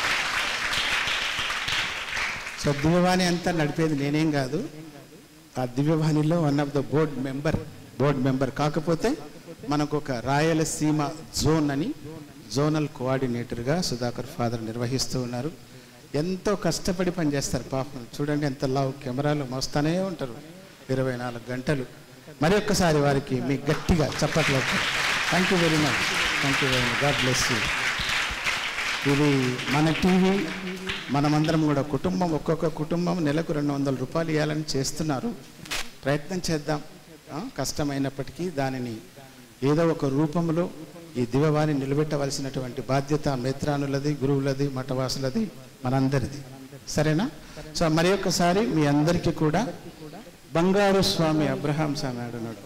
so Divyavani అంతా నడిపేది నేనేం కాదు ఆ దివ్యవాణిలో one of the board member board member కాకపోతే మనకు ఒక రాయలసీమ జోన్ అని జోనల్ కోఆర్డినేటర్గా సుధాకర్ ఫాదర్ నిర్వహిస్తూ ఉన్నారు ఎంతో కష్టపడి పనిచేస్తారు పాపం చూడండి ఎంత లావు కెమెరాలు మోస్తానే ఉంటారు ఇరవై నాలుగు గంటలు మరి ఒక్కసారి వారికి మీ గట్టిగా చప్పట్లు thank you very much thank you very much God bless you ఇది మన టీవీ మనమందరం కూడా కుటుంబం ఒక్కొక్క కుటుంబం నెలకు రెండు వందల రూపాయలు ఇవ్వాలని చేస్తున్నారు ప్రయత్నం చేద్దాం ఆ, కష్టమైనప్పటికీ దానిని ఏదో ఒక రూపంలో ఈ దివవాణి నిలబెట్టవలసినటువంటి బాధ్యత మేత్రానులది గురువులది మఠవాసులది మనందరిది సరేనా సో మరి ఒక్కసారి మీ అందరికీ కూడా బంగారు స్వామి అబ్రహాం స్వామి ఆడున్నాడు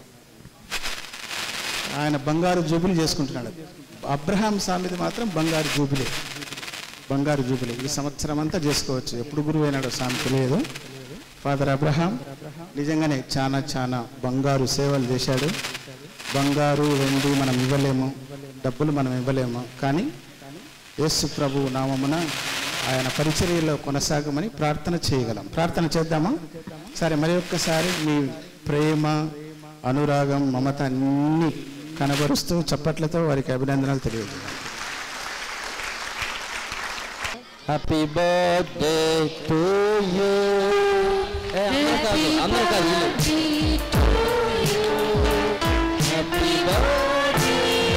ఆయన బంగారు జూబిలీ చేసుకుంటున్నాడు అబ్రహాం స్వామిది మాత్రం బంగారు జూబిలీ బంగారు జూబిలీ ఈ సంవత్సరం అంతా చేసుకోవచ్చు ఎప్పుడు గురువు అయినాడో స్వామి తెలియదు ఫాదర్ అబ్రహాం నిజంగానే చాలా చాలా బంగారు సేవలు చేశాడు బంగారు వెండి మనం ఇవ్వలేము డబ్బులు మనం ఇవ్వలేము కానీ యేసు ప్రభు నామమున ఆయన పరిచర్యలో కొనసాగమని ప్రార్థన చేయగలం ప్రార్థన చేద్దామా సరే మరి ఒక్కసారి మీ ప్రేమ అనురాగం మమత అన్నీ కనబరుస్తూ చప్పట్లతో వారికి అభినందనలు తెలియజేయాలి హ్యాపీ బర్త్డే టు యూ అందరూ కాదు అందరూ కాదు వీళ్ళు. హ్యాపీ బర్త్డే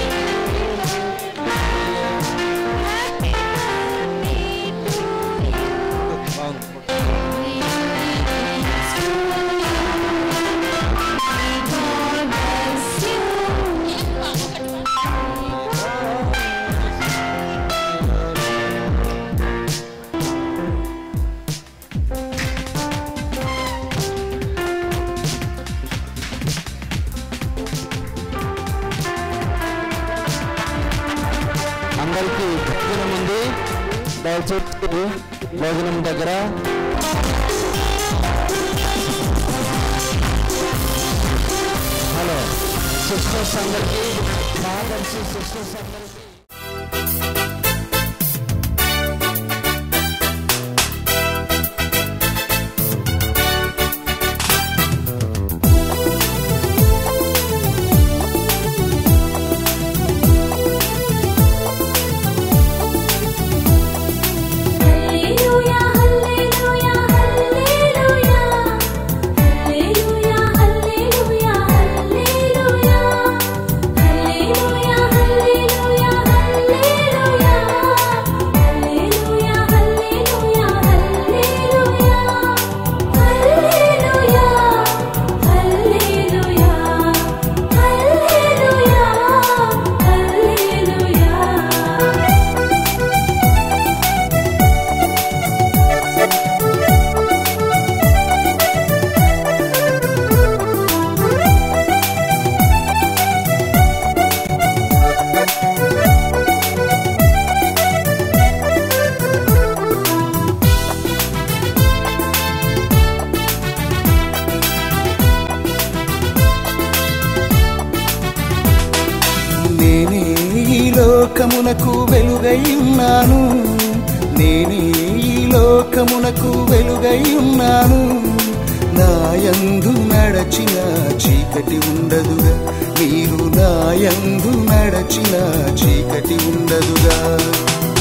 అందరికీ భోజనం ఉంది దయచేసి భోజనం దగ్గర హలో సిస్టర్స్ అందరికీ ఫాదర్స్ సిస్టర్స్ అందరికీ హల్లెలూయా హల్లెలూయా హల్లెలూయా హల్లెలూయా హల్లెలూయా హల్లెలూయా హల్లెలూయా హల్లెలూయా లోకమునకు వెలుగై ఉన్నాను నేనే ఈ లోకమునకు వెలుగై ఉన్నాను నాయందు నడచిన చీకటి ఉండదుగా మీరు నాయందు నడచిన చీకటి ఉండదుగా